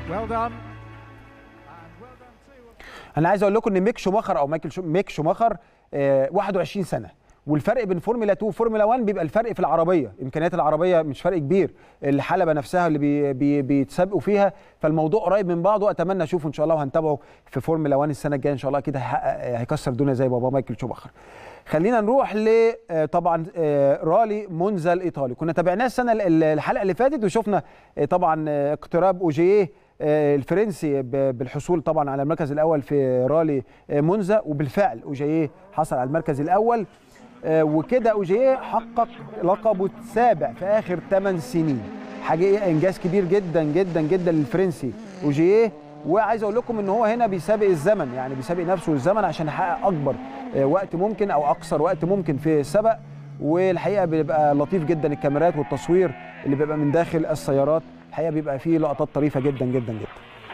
انا عايز اقول لكم ان ميك شوماخر او مايكل شو ميك شوماخر آه 21 سنه والفرق بين فورمولا 2 وفورمولا 1 بيبقى الفرق في العربيه امكانيات العربيه مش فرق كبير الحلبه نفسها اللي بي بي بيتسابقوا فيها فالموضوع قريب من بعضه اتمنى اشوفه ان شاء الله وهنتابعه في فورمولا 1 السنه الجايه ان شاء الله كده هيحقق هيكسر الدنيا زي بابا مايكل شوماخر خلينا نروح ل آه، طبعا آه، رالي مونزا الايطالي كنا تابعناه السنه ال- الحلقه اللي فاتت وشفنا آه، طبعا آه، اقتراب اوجيه آه، الفرنسي ب- بالحصول طبعا على المركز الاول في رالي آه، مونزا وبالفعل اوجيه حصل على المركز الاول آه، وكده اوجيه حقق لقبه السابع في اخر 8 سنين حقيقه انجاز كبير جدا جدا جدا للفرنسي اوجيه وعايز اقول لكم ان هو هنا بيسابق الزمن يعني بيسابق نفسه الزمن عشان يحقق اكبر آه، وقت ممكن او اقصر وقت ممكن في السبق والحقيقه بيبقى لطيف جدا الكاميرات والتصوير اللي بيبقى من داخل السيارات الحقيقه بيبقى فيه لقطات طريفه جدا جدا جدا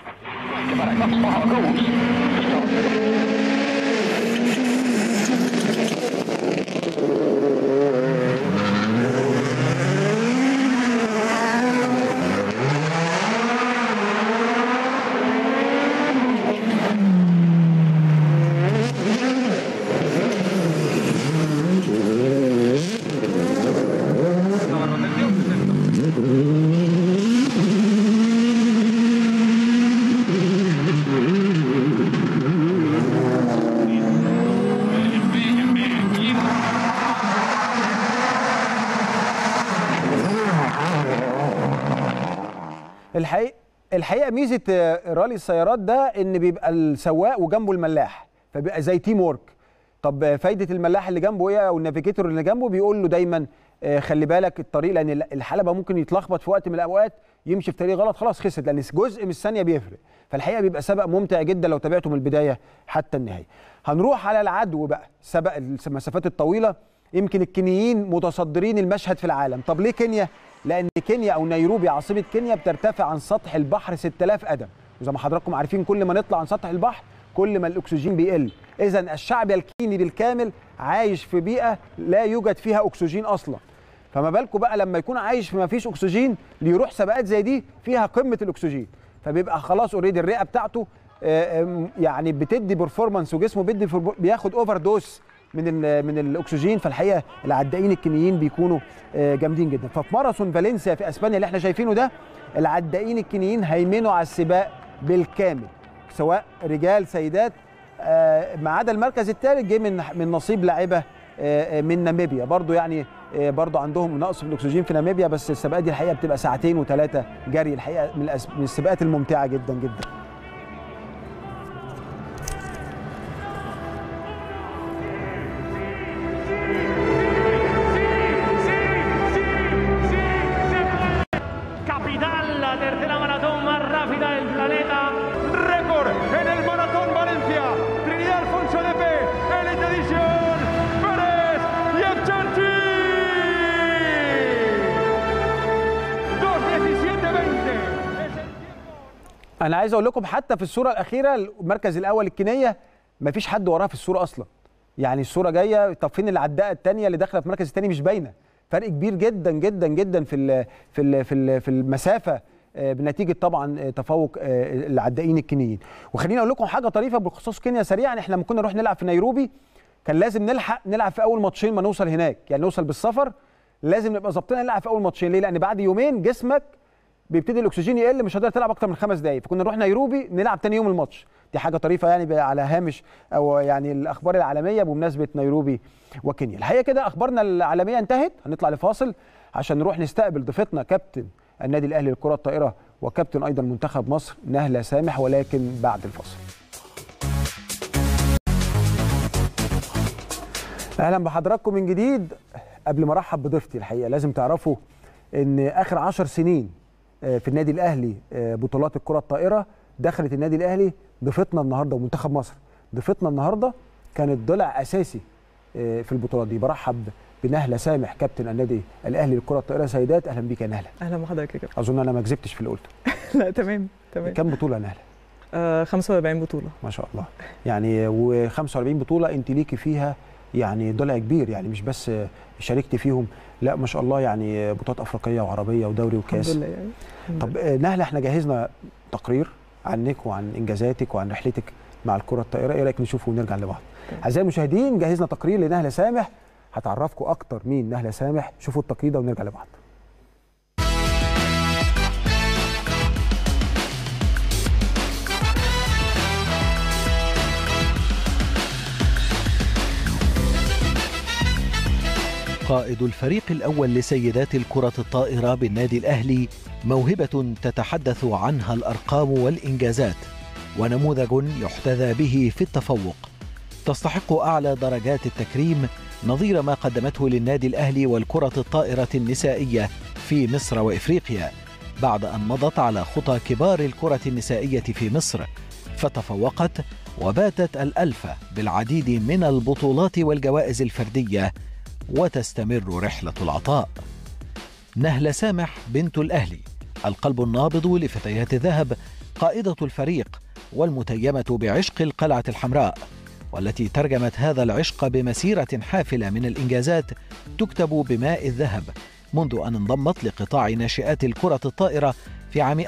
الحقيقه الحقيقه ميزه آه، رالي السيارات ده ان بيبقى السواق وجنبه الملاح فبيبقى زي تيم وورك طب آه، فايده الملاح اللي جنبه ايه او النافيجيتور اللي جنبه بيقول له دايما آه، خلي بالك الطريق لان ال- الحلبه ممكن يتلخبط في وقت من الاوقات يمشي في طريق غلط خلاص خسر لان جزء من الثانيه بيفرق فالحقيقه بيبقى سبق ممتع جدا لو تابعته من البدايه حتى النهايه هنروح على العدو بقى سبق المسافات الطويله يمكن الكينيين متصدرين المشهد في العالم طب ليه كينيا لان كينيا او نيروبي عاصمه كينيا بترتفع عن سطح البحر 6000 قدم وزي ما حضراتكم عارفين كل ما نطلع عن سطح البحر كل ما الاكسجين بيقل اذا الشعب الكيني بالكامل عايش في بيئه لا يوجد فيها اكسجين اصلا فما بالكم بقى لما يكون عايش في ما فيش اكسجين ليروح سباقات زي دي فيها قمه الاكسجين فبيبقى خلاص اوريدي الرئه بتاعته آه، آم، يعني بتدي برفورمانس وجسمه بيدي فربو- بياخد اوفر دوز من ال من الاكسجين فالحقيقه العدائين الكينيين بيكونوا آه، جامدين جدا ففي ماراثون فالنسيا في اسبانيا اللي احنا شايفينه ده العدائين الكينيين هيمنوا على السباق بالكامل سواء رجال سيدات آه، ما عدا المركز الثالث جه من من نصيب لاعيبه آه، آه، من ناميبيا برضو يعني آه، برضو عندهم نقص في الاكسجين في ناميبيا بس السباقات دي الحقيقه بتبقى ساعتين وثلاثه جري الحقيقه من الأس- من السباقات الممتعه جدا جدا Capital, la tercera maratón más rápida del planeta. Récord en el Maratón Valencia. Trinidad Alfonso de P. Elite Edition. Pérez y Echarchi. 2.17.20. انا عايز اقول لكم حتى في الصوره الاخيره المركز الاول الكينيه ما فيش حد وراه في الصوره اصلا يعني الصوره جايه طب فين العداءه الثانيه اللي داخله في المركز الثاني مش باينه فرق كبير جدا جدا جدا في ال في ال في, ال في المسافه آه، بنتيجه طبعا آه، تفوق آه، العدائين الكينيين وخليني اقول لكم حاجه طريفه بخصوص كينيا سريعا احنا لما كنا نروح نلعب في نيروبي كان لازم نلحق نلعب في اول ماتشين ما نوصل هناك يعني نوصل بالسفر لازم نبقى ظابطين نلعب في اول ماتشين ليه لان بعد يومين جسمك بيبتدي الاكسجين يقل مش هتقدر تلعب اكتر من خمس دقائق فكنا نروح نيروبي نلعب تاني يوم الماتش دي حاجه طريفه يعني بقى على هامش او يعني الاخبار العالميه بمناسبه نيروبي وكينيا الحقيقه كده اخبارنا العالميه انتهت هنطلع لفاصل عشان نروح نستقبل ضيفتنا كابتن النادي الاهلي للكره الطائره وكابتن ايضا منتخب مصر نهله سامح ولكن بعد الفاصل اهلا بحضراتكم من جديد قبل ما ارحب بضيفتي الحقيقه لازم تعرفوا ان اخر عشر سنين آه، في النادي الاهلي آه، بطولات الكره الطائره دخلت النادي الاهلي ضيفتنا النهارده ومنتخب مصر ضيفتنا النهارده كانت ضلع اساسي آه، في البطولات دي برحب بنهله سامح كابتن النادي الاهلي للكره الطائره سيدات اهلا بيك يا نهله اهلا بحضرتك يا كابتن اظن انا ما كذبتش في اللي قلته لا تمام تمام كم بطوله يا نهله آه 45 بطوله ما شاء الله يعني و45 بطوله انت ليكي فيها يعني ضلع كبير يعني مش بس شاركتي فيهم لا ما شاء الله يعني بطولات افريقيه وعربيه ودوري الحمد وكاس لله يعني الحمد طب آه، نهله احنا جهزنا تقرير عنك وعن انجازاتك وعن رحلتك مع الكره الطائره ايه رايك نشوفه ونرجع لبعض اعزائي المشاهدين جهزنا تقرير لنهله سامح هتعرفكم اكتر مين نهله سامح شوفوا التقرير ده ونرجع لبعض قائد الفريق الأول لسيدات الكرة الطائرة بالنادي الأهلي موهبة تتحدث عنها الأرقام والإنجازات ونموذج يحتذى به في التفوق تستحق أعلى درجات التكريم نظير ما قدمته للنادي الأهلي والكرة الطائرة النسائية في مصر وإفريقيا بعد أن مضت على خطى كبار الكرة النسائية في مصر فتفوقت وباتت الألفة بالعديد من البطولات والجوائز الفردية وتستمر رحلة العطاء. نهلة سامح بنت الأهلي، القلب النابض لفتيات الذهب، قائدة الفريق والمتيمة بعشق القلعة الحمراء، والتي ترجمت هذا العشق بمسيرة حافلة من الإنجازات تكتب بماء الذهب منذ أن انضمت لقطاع ناشئات الكرة الطائرة في عام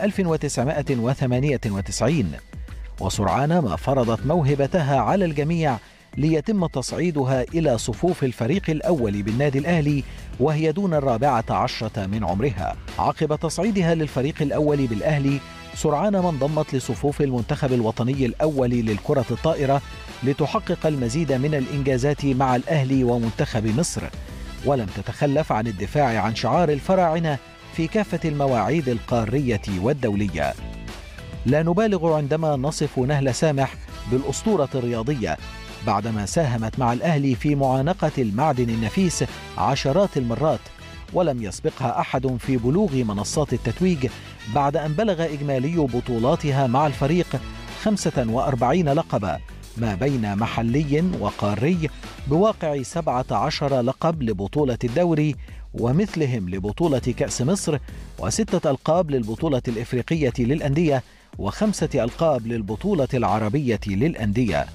1998 وسرعان ما فرضت موهبتها على الجميع ليتم تصعيدها إلى صفوف الفريق الأول بالنادي الأهلي وهي دون الرابعة عشرة من عمرها عقب تصعيدها للفريق الأول بالأهلي سرعان ما انضمت لصفوف المنتخب الوطني الأول للكرة الطائرة لتحقق المزيد من الإنجازات مع الأهلي ومنتخب مصر ولم تتخلف عن الدفاع عن شعار الفراعنة في كافة المواعيد القارية والدولية لا نبالغ عندما نصف نهلة سامح بالأسطورة الرياضية بعدما ساهمت مع الأهلي في معانقة المعدن النفيس عشرات المرات ولم يسبقها أحد في بلوغ منصات التتويج بعد أن بلغ إجمالي بطولاتها مع الفريق 45 لقبا ما بين محلي وقاري بواقع 17 لقب لبطولة الدوري ومثلهم لبطولة كأس مصر وستة ألقاب للبطولة الإفريقية للأندية وخمسة ألقاب للبطولة العربية للأندية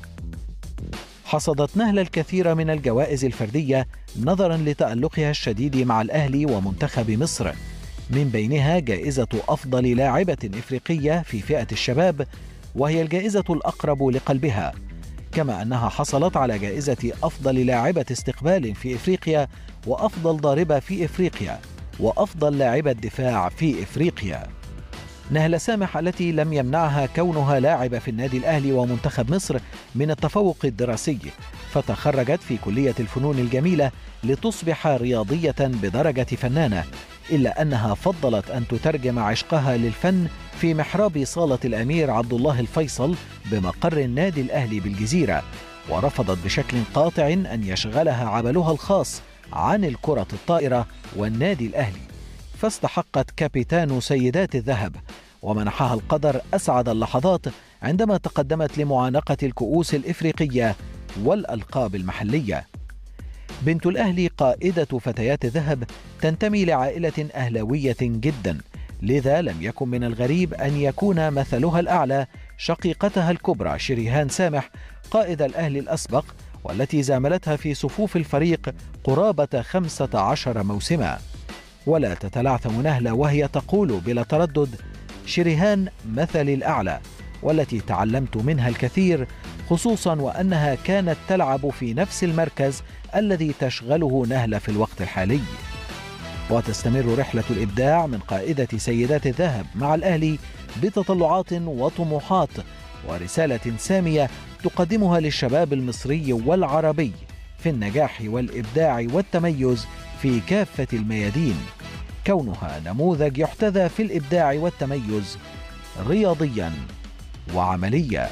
حصدت نهلة الكثير من الجوائز الفردية نظرا لتألقها الشديد مع الأهلي ومنتخب مصر من بينها جائزة أفضل لاعبة إفريقية في فئة الشباب وهي الجائزة الأقرب لقلبها كما أنها حصلت على جائزة أفضل لاعبة استقبال في إفريقيا وأفضل ضاربة في إفريقيا وأفضل لاعبة دفاع في إفريقيا نهلة سامح التي لم يمنعها كونها لاعبة في النادي الأهلي ومنتخب مصر من التفوق الدراسي فتخرجت في كلية الفنون الجميلة لتصبح رياضية بدرجة فنانة إلا أنها فضلت أن تترجم عشقها للفن في محراب صالة الأمير عبد الله الفيصل بمقر النادي الأهلي بالجزيرة ورفضت بشكل قاطع أن يشغلها عملها الخاص عن الكرة الطائرة والنادي الأهلي فاستحقت كابيتان سيدات الذهب ومنحها القدر أسعد اللحظات عندما تقدمت لمعانقة الكؤوس الإفريقية والألقاب المحلية بنت الأهلي قائدة فتيات الذهب تنتمي لعائلة أهلاوية جدا لذا لم يكن من الغريب أن يكون مثلها الأعلى شقيقتها الكبرى شريهان سامح قائد الأهلي الأسبق والتي زاملتها في صفوف الفريق قرابة خمسة عشر موسما ولا تتلعثم نهلة وهي تقول بلا تردد شريهان مثلي الأعلى والتي تعلمت منها الكثير خصوصا وأنها كانت تلعب في نفس المركز الذي تشغله نهلة في الوقت الحالي وتستمر رحلة الإبداع من قائدة سيدات الذهب مع الأهلي بتطلعات وطموحات ورسالة سامية تقدمها للشباب المصري والعربي في النجاح والإبداع والتميز في كافة الميادين كونها نموذج يحتذى في الإبداع والتميز رياضيا وعمليا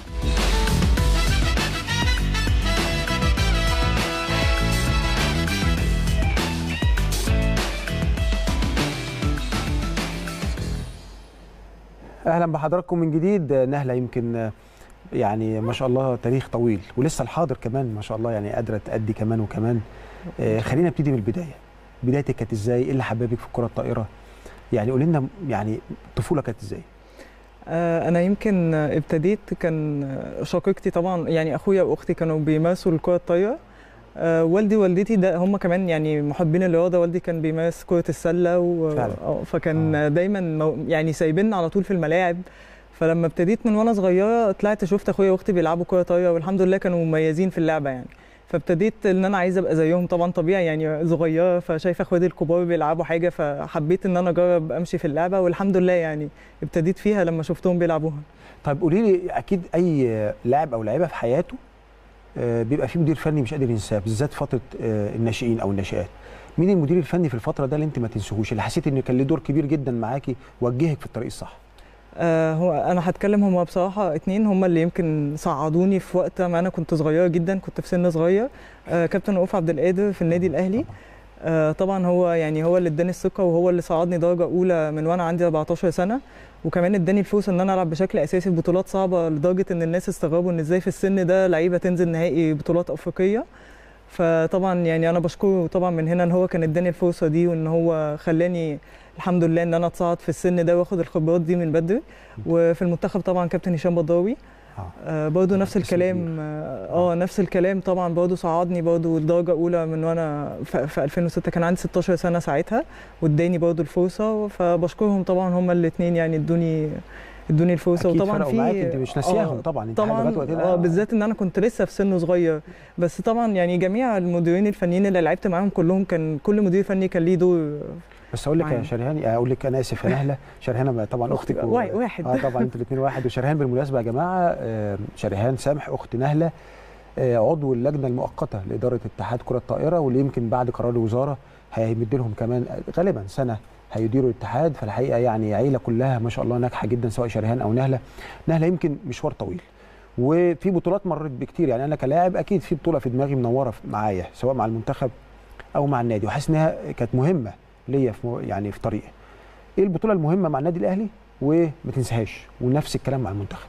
اهلا بحضراتكم من جديد نهله يمكن يعني ما شاء الله تاريخ طويل ولسه الحاضر كمان ما شاء الله يعني قادره تأدي كمان وكمان آه خلينا نبتدي من البدايه بدايتك كانت ازاي ايه اللي حببك في الكره الطائره يعني قولي لنا يعني الطفوله كانت ازاي آه، انا يمكن ابتديت كان شقيقتي طبعا يعني اخويا واختي كانوا بيمارسوا الكره الطايره آه، والدي ووالدتي ده هم كمان يعني محبين الرياضه والدي كان بيمارس كره السله و... فعلا. آه، فكان آه. دايما مو- يعني سايبيننا على طول في الملاعب فلما ابتديت من وانا صغيره طلعت شفت اخويا واختي بيلعبوا كره طايره والحمد لله كانوا مميزين في اللعبه يعني فابتديت ان انا عايزه ابقى زيهم طبعا طبيعي يعني صغيره فشايفه اخواتي الكبار بيلعبوا حاجه فحبيت ان انا اجرب امشي في اللعبه والحمد لله يعني ابتديت فيها لما شفتهم بيلعبوها طيب قولي لي اكيد اي لاعب او لعيبه في حياته آه، بيبقى فيه مدير فني مش قادر ينساه بالذات فتره آه، الناشئين او الناشئات مين المدير الفني في الفتره ده اللي انت ما تنسوهوش اللي حسيت انه كان له دور كبير جدا معاكي وجهك في الطريق الصح آه هو انا هتكلم هما بصراحه اتنين هما اللي يمكن صعدوني في وقت ما انا كنت صغيره جدا كنت في سن صغير آه كابتن رؤوف عبد القادر في النادي الاهلي آه طبعا هو يعني هو اللي اداني الثقه وهو اللي صعدني درجه اولى من وانا عندي 14 سنه وكمان اداني الفرصه ان انا العب بشكل اساسي في بطولات صعبه لدرجه ان الناس استغربوا ان ازاي في السن ده لعيبه تنزل نهائي بطولات افريقيه فطبعا يعني انا بشكره طبعا من هنا ان هو كان اداني الفرصه دي وان هو خلاني الحمد لله ان انا اتصعد في السن ده واخد الخبرات دي من بدري وفي المنتخب طبعا كابتن هشام بدراوي آه برضه نفس الكلام اه آه، نفس الكلام طبعا برضه صعدني برضه الدرجه اولى من وانا في في 2006 كان عندي 16 سنه ساعتها واداني برضه الفرصه فبشكرهم طبعا هما الاثنين يعني ادوني ادوني الفرصه أكيد وطبعا فرقوا في معاك، أنت مش ناسياهم طبعاً، أنت طبعا لغاية وقتنا- اه بالذات ان انا كنت لسه في سن صغير بس طبعا يعني جميع المديرين الفنيين اللي لعبت معاهم كلهم كان كل مدير فني كان ليه دور بس اقول لك يا معانا. شرهان اقول لك انا اسف يا نهله شرهانه طبعا اختك و- واحد- واحد. اه طبعا انتوا الاثنين واحد وشرهان بالمناسبه يا جماعه آه، شرهان سامح اخت نهله آه، عضو اللجنه المؤقته لاداره اتحاد كره الطائره واللي يمكن بعد قرار الوزاره هيمد لهم كمان غالبا سنه هيديروا الاتحاد فالحقيقه يعني عيله كلها ما شاء الله ناجحه جدا سواء شرهان او نهله نهله يمكن مشوار طويل وفي بطولات مريت بكتير يعني انا كلاعب اكيد في بطوله في دماغي منوره في- معايا سواء مع المنتخب او مع النادي وحاسس انها كانت مهمه ليا في مو- يعني في طريقي ايه البطوله المهمه مع النادي الاهلي وما تنساهاش ونفس الكلام مع المنتخب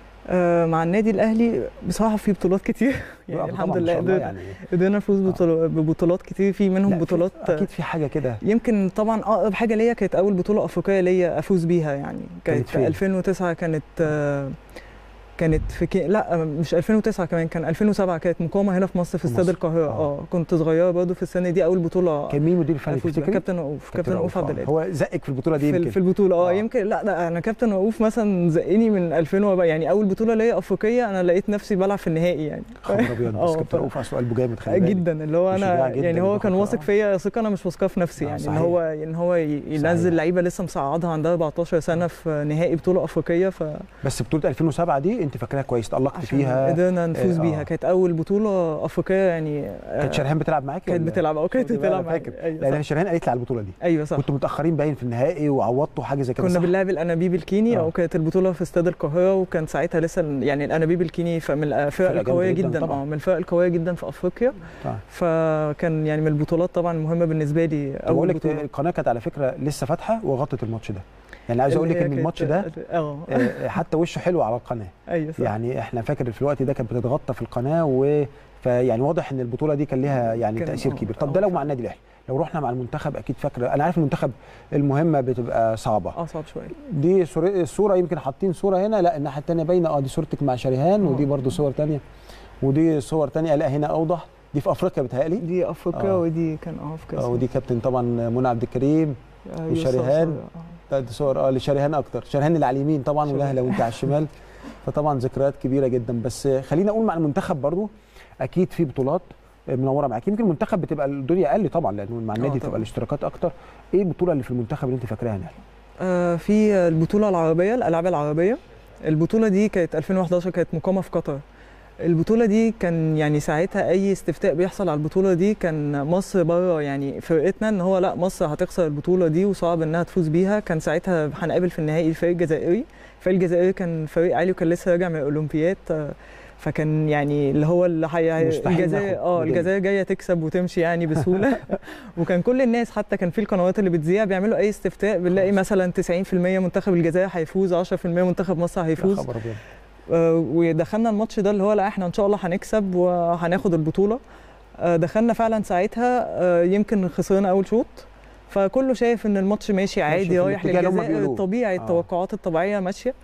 آه مع النادي الاهلي بصراحه في بطولات كتير يعني طبعاً الحمد ما لله شاء الله قدرنا يعني. قدرنا نفوز بطول- ببطولات كتير في منهم لا، في- بطولات اكيد في حاجه كده يمكن طبعا اقرب حاجه ليا كانت اول بطوله افريقيه ليا افوز بيها يعني كانت كانت فين؟ في 2009 كانت آه، كانت في كي... لا مش 2009 كمان كان 2007 كانت مقامه هنا في مصر في استاد مصر. القاهره اه كنت صغيره برضه في السنه دي اول بطوله كان مين مدير الفني أفوز بيها. تفتكري؟ كابتن رؤوف كابتن رؤوف عبد آه. القادر هو زقك في البطوله دي في, يمكن في البطوله اه يمكن لا لا انا كابتن رؤوف مثلا زقني من 2000 يعني اول بطوله ليا افريقيه انا لقيت نفسي بلعب في النهائي يعني خبر ابيض بس آه، كابتن ف- رؤوف اصله قلبه جامد خلي بالك جدا اللي هو وشجاع انا جداً يعني هو وبياخد كان قرار. واثق فيا ثقه انا مش واثقه في نفسي يعني ان صحيح. هو ان هو ي- ينزل لعيبه لسه مصعدها عندها 14 سنه في نهائي بطوله افريقيه ف بس بطوله 2007 دي انت فاكراها كويس تالقت عشان فيها قدرنا نفوز آه، بيها كانت اول بطوله افريقيه يعني آه، كانت شرهان بتلعب معاكي كانت ولا؟ بتلعب اه كانت شفت بقى، أنا بتلعب معايا. فاكر أيوة لان صح. شرهان قالت لي على البطوله دي ايوه صح كنتوا متاخرين باين في النهائي وعوضتوا حاجه زي كده كنا صح؟ بنلعب الانابيب الكيني آه. او كانت البطوله في استاد القاهره وكان ساعتها لسه ال- يعني الانابيب الكيني ف- من الفرق فرقة جامدة القويه جداً جدا طبعاً. اه من الفرق القويه جدا في افريقيا طبعاً. فكان يعني من البطولات طبعا المهمه بالنسبه لي طب بقول اول لك بطوله القناه كانت على فكره لسه فاتحه وغطت الماتش ده يعني عايز اقول اللي لك هي ان كانت- الماتش ده اه آه، حتى وشه حلو على القناه ايوه صح يعني احنا فاكر في الوقت ده كانت بتتغطى في القناه و فيعني واضح ان البطوله دي كان ليها يعني كان- تاثير آه، كبير طب ده لو مع النادي الاهلي لو رحنا مع المنتخب اكيد فاكره انا عارف المنتخب المهمه بتبقى صعبه اصعب شويه دي صور- الصوره يمكن حاطين صوره هنا لا الناحيه الثانيه باينه اه دي صورتك مع شريهان ودي برضو صور ثانيه ودي صور ثانيه لا هنا اوضح دي في افريقيا بتهيألي دي افريقيا آه. ودي كان اه في كاس اه ودي كابتن طبعا منى عبد الكريم أيوة، وشريهان صح، صح، لا دي صور اه لشريهان اكتر شريهان اللي على اليمين طبعا ونهله وانت على الشمال فطبعا ذكريات كبيره جدا بس خلينا اقول مع المنتخب برضو اكيد في بطولات منوره معاك يمكن المنتخب بتبقى الدنيا اقل طبعا لانه مع النادي طبعاً. بتبقى الاشتراكات اكتر ايه البطوله اللي في المنتخب اللي انت فاكراها يا نهله آه، في البطولة العربية الألعاب العربية البطولة دي كانت 2011 كانت مقامة في قطر البطولة دي كان يعني ساعتها أي استفتاء بيحصل على البطولة دي كان مصر بره يعني فرقتنا إن هو لا مصر هتخسر البطولة دي وصعب إنها تفوز بيها كان ساعتها هنقابل في النهائي الفريق الجزائري الفريق الجزائري كان فريق عالي وكان لسه راجع من الأولمبياد آه، فكان يعني اللي هو اللي حي... مستحيل الجزائر ناخد اه ميدالية. الجزائر جايه تكسب وتمشي يعني بسهوله وكان كل الناس حتى كان في القنوات اللي بتذيع بيعملوا اي استفتاء بنلاقي مثلا 90% منتخب الجزائر هيفوز 10% منتخب مصر يا هيفوز خبر ابيض آه، ودخلنا الماتش ده اللي هو لا احنا ان شاء الله هنكسب وهناخد البطوله آه، دخلنا فعلا ساعتها آه، يمكن خسرنا اول شوط فكله شايف ان الماتش ماشي عادي في رايح الاتجاه اللي هم للجزائر بيقولوه. الطبيعي آه. التوقعات الطبيعيه ماشيه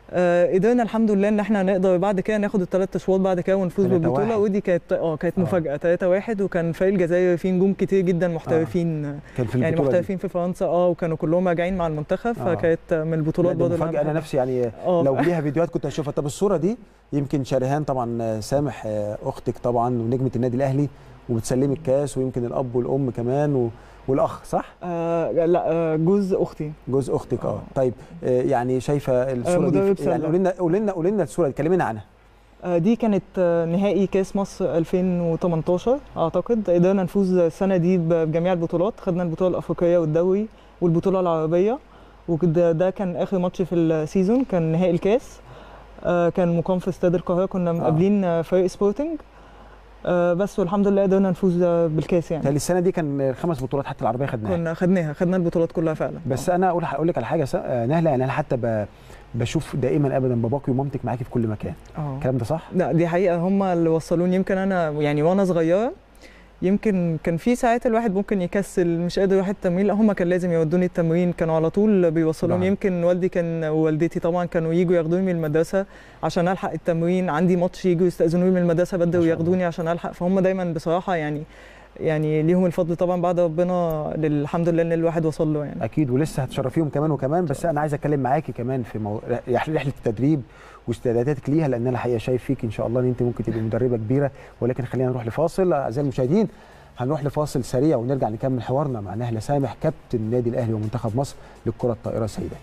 آه، قدرنا الحمد لله ان احنا نقدر بعد كده ناخد الثلاث اشواط بعد كده ونفوز 3-1. بالبطوله ودي كانت اه كانت مفاجاه 3 1 وكان فريق الجزائر فيه نجوم كتير جدا محترفين آه. كان في يعني البطولة دي. محترفين في فرنسا اه وكانوا كلهم راجعين مع المنتخب آه. فكانت من البطولات لا، ده برضه اللي مفاجأة انا بحبها. نفسي يعني آه. لو ليها فيديوهات كنت هشوفها طب الصوره دي يمكن شريهان طبعا آه، سامح آه، اختك طبعا ونجمه النادي الاهلي وبتسلمي الكاس ويمكن الاب والام كمان و... والاخ صح؟ آه لا آه جوز اختي جوز اختك اه طيب آه، يعني شايفه الصوره مدرب دي يعني سلة. قولي لنا قولي لنا قولي لنا الصوره دي كلمينا عنها آه، دي كانت آه، نهائي كاس مصر 2018 اعتقد قدرنا نفوز السنه دي ب- بجميع البطولات خدنا البطوله الافريقيه والدوري والبطوله العربيه وكده ده كان اخر ماتش في السيزون كان نهائي الكاس آه، كان مقام في استاد القاهره كنا مقابلين آه، فريق سبورتنج آه، بس والحمد لله قدرنا نفوز آه، بالكاس يعني تالي السنه دي كان خمس بطولات حتى العربيه خدناها كنا خدناها خدنا البطولات كلها فعلا بس انا اقول اقول لك على حاجه س- آه، نهله يعني انا حتى ب... بشوف دائما ابدا باباكي ومامتك معاكي في كل مكان اه الكلام ده صح؟ لا دي حقيقة هم اللي وصلوني يمكن أنا يعني وأنا صغيرة يمكن كان في ساعات الواحد ممكن يكسل مش قادر يروح التمرين لا هم كان لازم يودوني التمرين كانوا على طول بيوصلوني طبعاً. يمكن والدي كان ووالدتي طبعا كانوا يجوا ياخدوني من المدرسة عشان ألحق التمرين عندي ماتش يجوا يستأذنوني من المدرسة بدري وياخدوني عشان ألحق فهم دايما بصراحة يعني يعني ليهم الفضل طبعا بعد ربنا الحمد لله ان الواحد وصل له يعني اكيد ولسه هتشرفيهم كمان وكمان بس انا عايز اتكلم معاكي كمان في مو... رح- رحله التدريب واستعداداتك ليها لان انا الحقيقه شايف فيك ان شاء الله ان انت ممكن تبقي مدربه كبيره ولكن خلينا نروح لفاصل اعزائي المشاهدين هنروح لفاصل سريع ونرجع نكمل حوارنا مع نهله سامح كابتن النادي الاهلي ومنتخب مصر للكره الطائره سيدات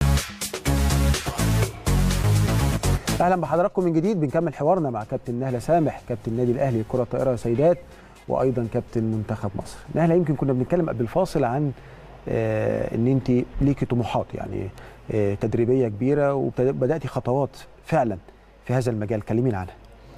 اهلا بحضراتكم من جديد بنكمل حوارنا مع كابتن نهله سامح كابتن النادي الاهلي للكره الطائره سيدات وايضا كابتن منتخب مصر نهله يمكن كنا بنتكلم قبل الفاصل عن آه، ان انت ليكي طموحات يعني آه، تدريبيه كبيره وبداتي خطوات فعلا في هذا المجال كلمينا عنها